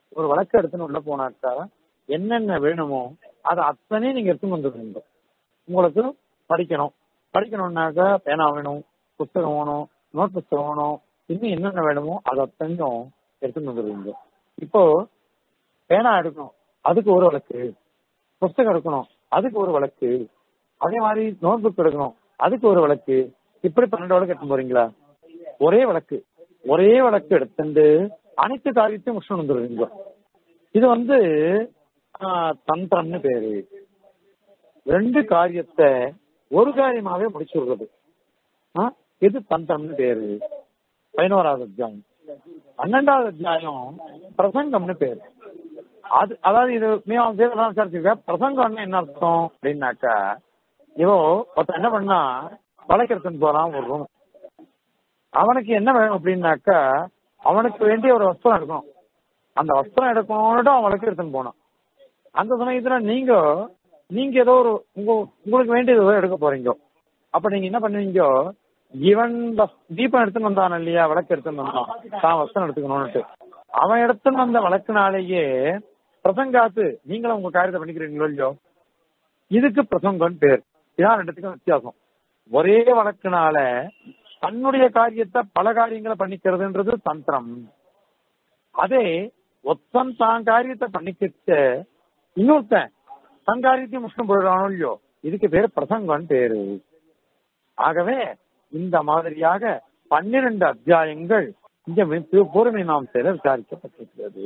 ஒரு வழக்கு எடுத்துன்னு உள்ள போனாக்கா என்னென்ன வேணுமோ அதை அத்தனையும் நீங்க எடுத்துன்னு வந்துருங்க உங்களுக்கு படிக்கணும் படிக்கணும்னாக்கா பேனா வேணும் புத்தகம் வேணும் நோட் புத்தகம் வேணும் இன்னும் என்னென்ன வேணுமோ அது அத்தனையும் எடுத்துன்னு வந்துருவீங்க இப்போ பேனா எடுக்கணும் அதுக்கு ஒரு வழக்கு புஸ்தகம் எடுக்கணும் அதுக்கு ஒரு வழக்கு அதே மாதிரி நோட் புக் எடுக்கணும் அதுக்கு ஒரு வழக்கு இப்படி பன்னெண்டு வழக்கு எடுத்து போறீங்களா ஒரே வழக்கு ஒரே வழக்கு எடுத்துட்டு அனைத்து காரியத்தையும் முடிச்சுட்டு வந்துருவீங்க இது வந்து ஆஹ், தந்திரம்னு பேரு ரெண்டு காரியத்தை ஒரு காரியமாவே முடிச்சு விடுறது ஆ? இது தந்திரம்னு பேரு பதினோராவது அத்தியாயம் பன்னெண்டாவது அத்தியாயம் பிரசங்கம்னு பேரு அது அதாவது இது மீமாசையில விசாரிச்சிருக்க பிரசங்கம்னு என்ன அர்த்தம் அப்படின்னாக்கா இவோ ஒருத்தன் என்ன பண்ணா வழக்கெடுத்துன்னு போறான் ஒரு ரூம் அவனுக்கு என்ன வேணும் அப்படின்னாக்கா அவனுக்கு வேண்டிய ஒரு வஸ்திரம் எடுக்கணும் அந்த வஸ்திரம் எடுக்கணும்னு அவன் வழக்கு எடுத்துன்னு போனான் அந்த சமயத்துல நீங்க நீங்க ஏதோ ஒரு உங்க உங்களுக்கு வேண்டியது ஏதோ எடுக்க போறீங்க அப்ப நீங்க என்ன பண்ணுவீங்க இவன் வஸ்- தீபம் எடுத்துன்னு வந்தான் இல்லையா விளக்கு எடுத்துன்னு வந்தான் தான் வஸ்திரம் எடுத்துக்கணும்னுட்டு அவன் எடுத்துன்னு வந்த வழக்குனாலேயே பிரசங்காத்து நீங்களும் உங்க காரியத்தை பண்ணிக்கிறீங்களோ இல்லையோ இதுக்கு பிரசங்கம்னு பேர் இதான் ரெண்டுத்துக்கும் வித்தியாசம் ஒரே வழக்குனால தன்னுடைய காரியத்தை பல காரியங்களை பண்ணிக்கிறதுன்றது தந்திரம் அதே ஒத்தன் தான் காரியத்தை பண்ணிக்கிச்ச இன்னொருத்தன் தன் காரியத்தையும் முஸ்லிம் போயிடுறானோ இல்லையோ இதுக்கு பேரு பிரசங்கம்னு பேரு ஆகவே இந்த மாதிரியாக பன்னிரண்டு அத்தியாயங்கள் இங்க வி- பூர்ணி நாம் சேர விசாரிக்கப்பட்டிருக்கிறது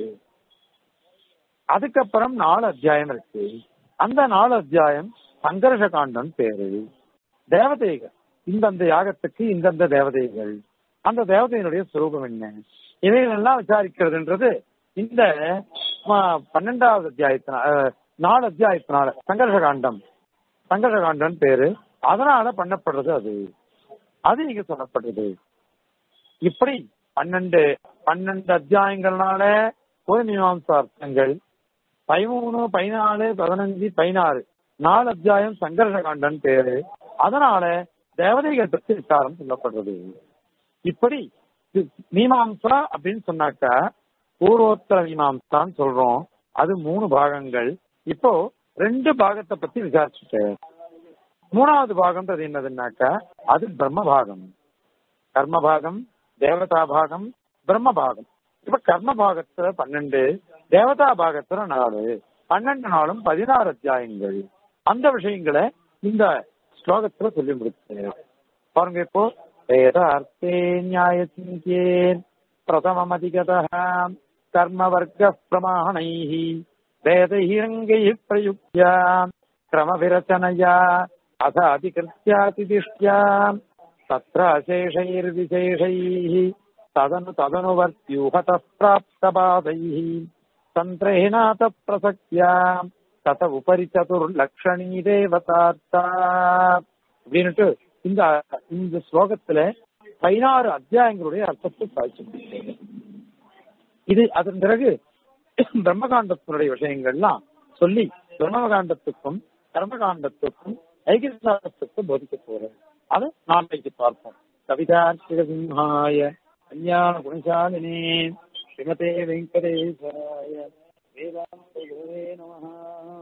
அதுக்கப்புறம் நாலு அத்தியாயம் இருக்கு அந்த நாலு அத்தியாயம் சங்கர்ஷ காண்டம் பேரு தேவதைகள் இந்தந்த யாகத்துக்கு இந்தந்த தேவதைகள் அந்த தேவதையினுடைய சுரூபம் என்ன இவைகள் எல்லாம் விசாரிக்கிறதுன்றது இந்த ஆ, பன்னெண்டாவது அத்தியாயத்தினால அஹ், நாலு அத்தியாயத்தினால சங்கர்ஷ காண்டம் சங்கர்ஷ காண்டம் பேரு அதனால பண்ணப்படுறது அது அது இங்க சொல்லப்படுது இப்படி பன்னெண்டு பன்னெண்டு அத்தியாயங்கள்னால ஒரு மீமாம்சா அர்த்தங்கள் பதிமூணு பதினாலு பதினஞ்சு பதினாறு நாலு அத்தியாயம் சங்கர்ஷ காண்டன் பேரு அதனால தேவதைகள் பற்றி விசாரம் சொல்லப்படுறது இப்படி தி- மீமாம்சா அப்படின்னு சொன்னாக்கா பூர்வோத்தர மீமாம்சான்னு சொல்றோம் அது மூணு பாகங்கள் இப்போ ரெண்டு பாகத்தை பத்தி விசாரிச்சுட்டேன் மூணாவது பாகம்ன்றது என்னதுன்னாக்கா அது பிரம்ம பாகம் கர்ம பாகம் தேவதா பாகம் பிரம்ம பாகம் இப்ப கர்ம பாகத்துல பன்னெண்டு தேவதா பாகத்துல நாலு பன்னெண்டு நாளும் பதினாறு அத்தியாயங்கள் அந்த விஷயங்களை இந்த ஸ்லோகத்துல சொல்லி முடிச்சு பாருங்க இப்போ வேதார்த்தே நியாய சிந்தியேன் பிரதமம் அதிகத கர்ம வர்க்க பிரமாணை வேதைரங்கை பிரயுக்தியா கிரமவிரச்சனையா அத அதிகிருத்தியாதிதிஷ்டியா तत्र अशेषैर्विशेषैः तदनु तदनुवर्त्यूहत प्राप्तबाधैः तन्त्रेणात प्रसक्त्या तत उपरि चतुर्लक्षणी தேவதார்த்தா அப்படின்னுட்டு இந்த இந்த ஸ்லோகத்துல பதினாறு அத்தியாயங்களுடைய அர்த்தத்தை சாதிச்சு இது அதன் பிறகு பிரம்மகாண்டத்தினுடைய விஷயங்கள்லாம் சொல்லி பிரம்மகாண்டத்துக்கும் கர்மகாண்டத்துக்கும் ஐகிரசாரத்துக்கும் போதிக்க போறேன் அதை நாளைக்கு பார்ப்போம் கவிதார்த்திக சிம்ஹாய கல்யாண குணசாலினே ஸ்ரீமதே வெங்கடேசாய வேதாந்த குருவே நமஹ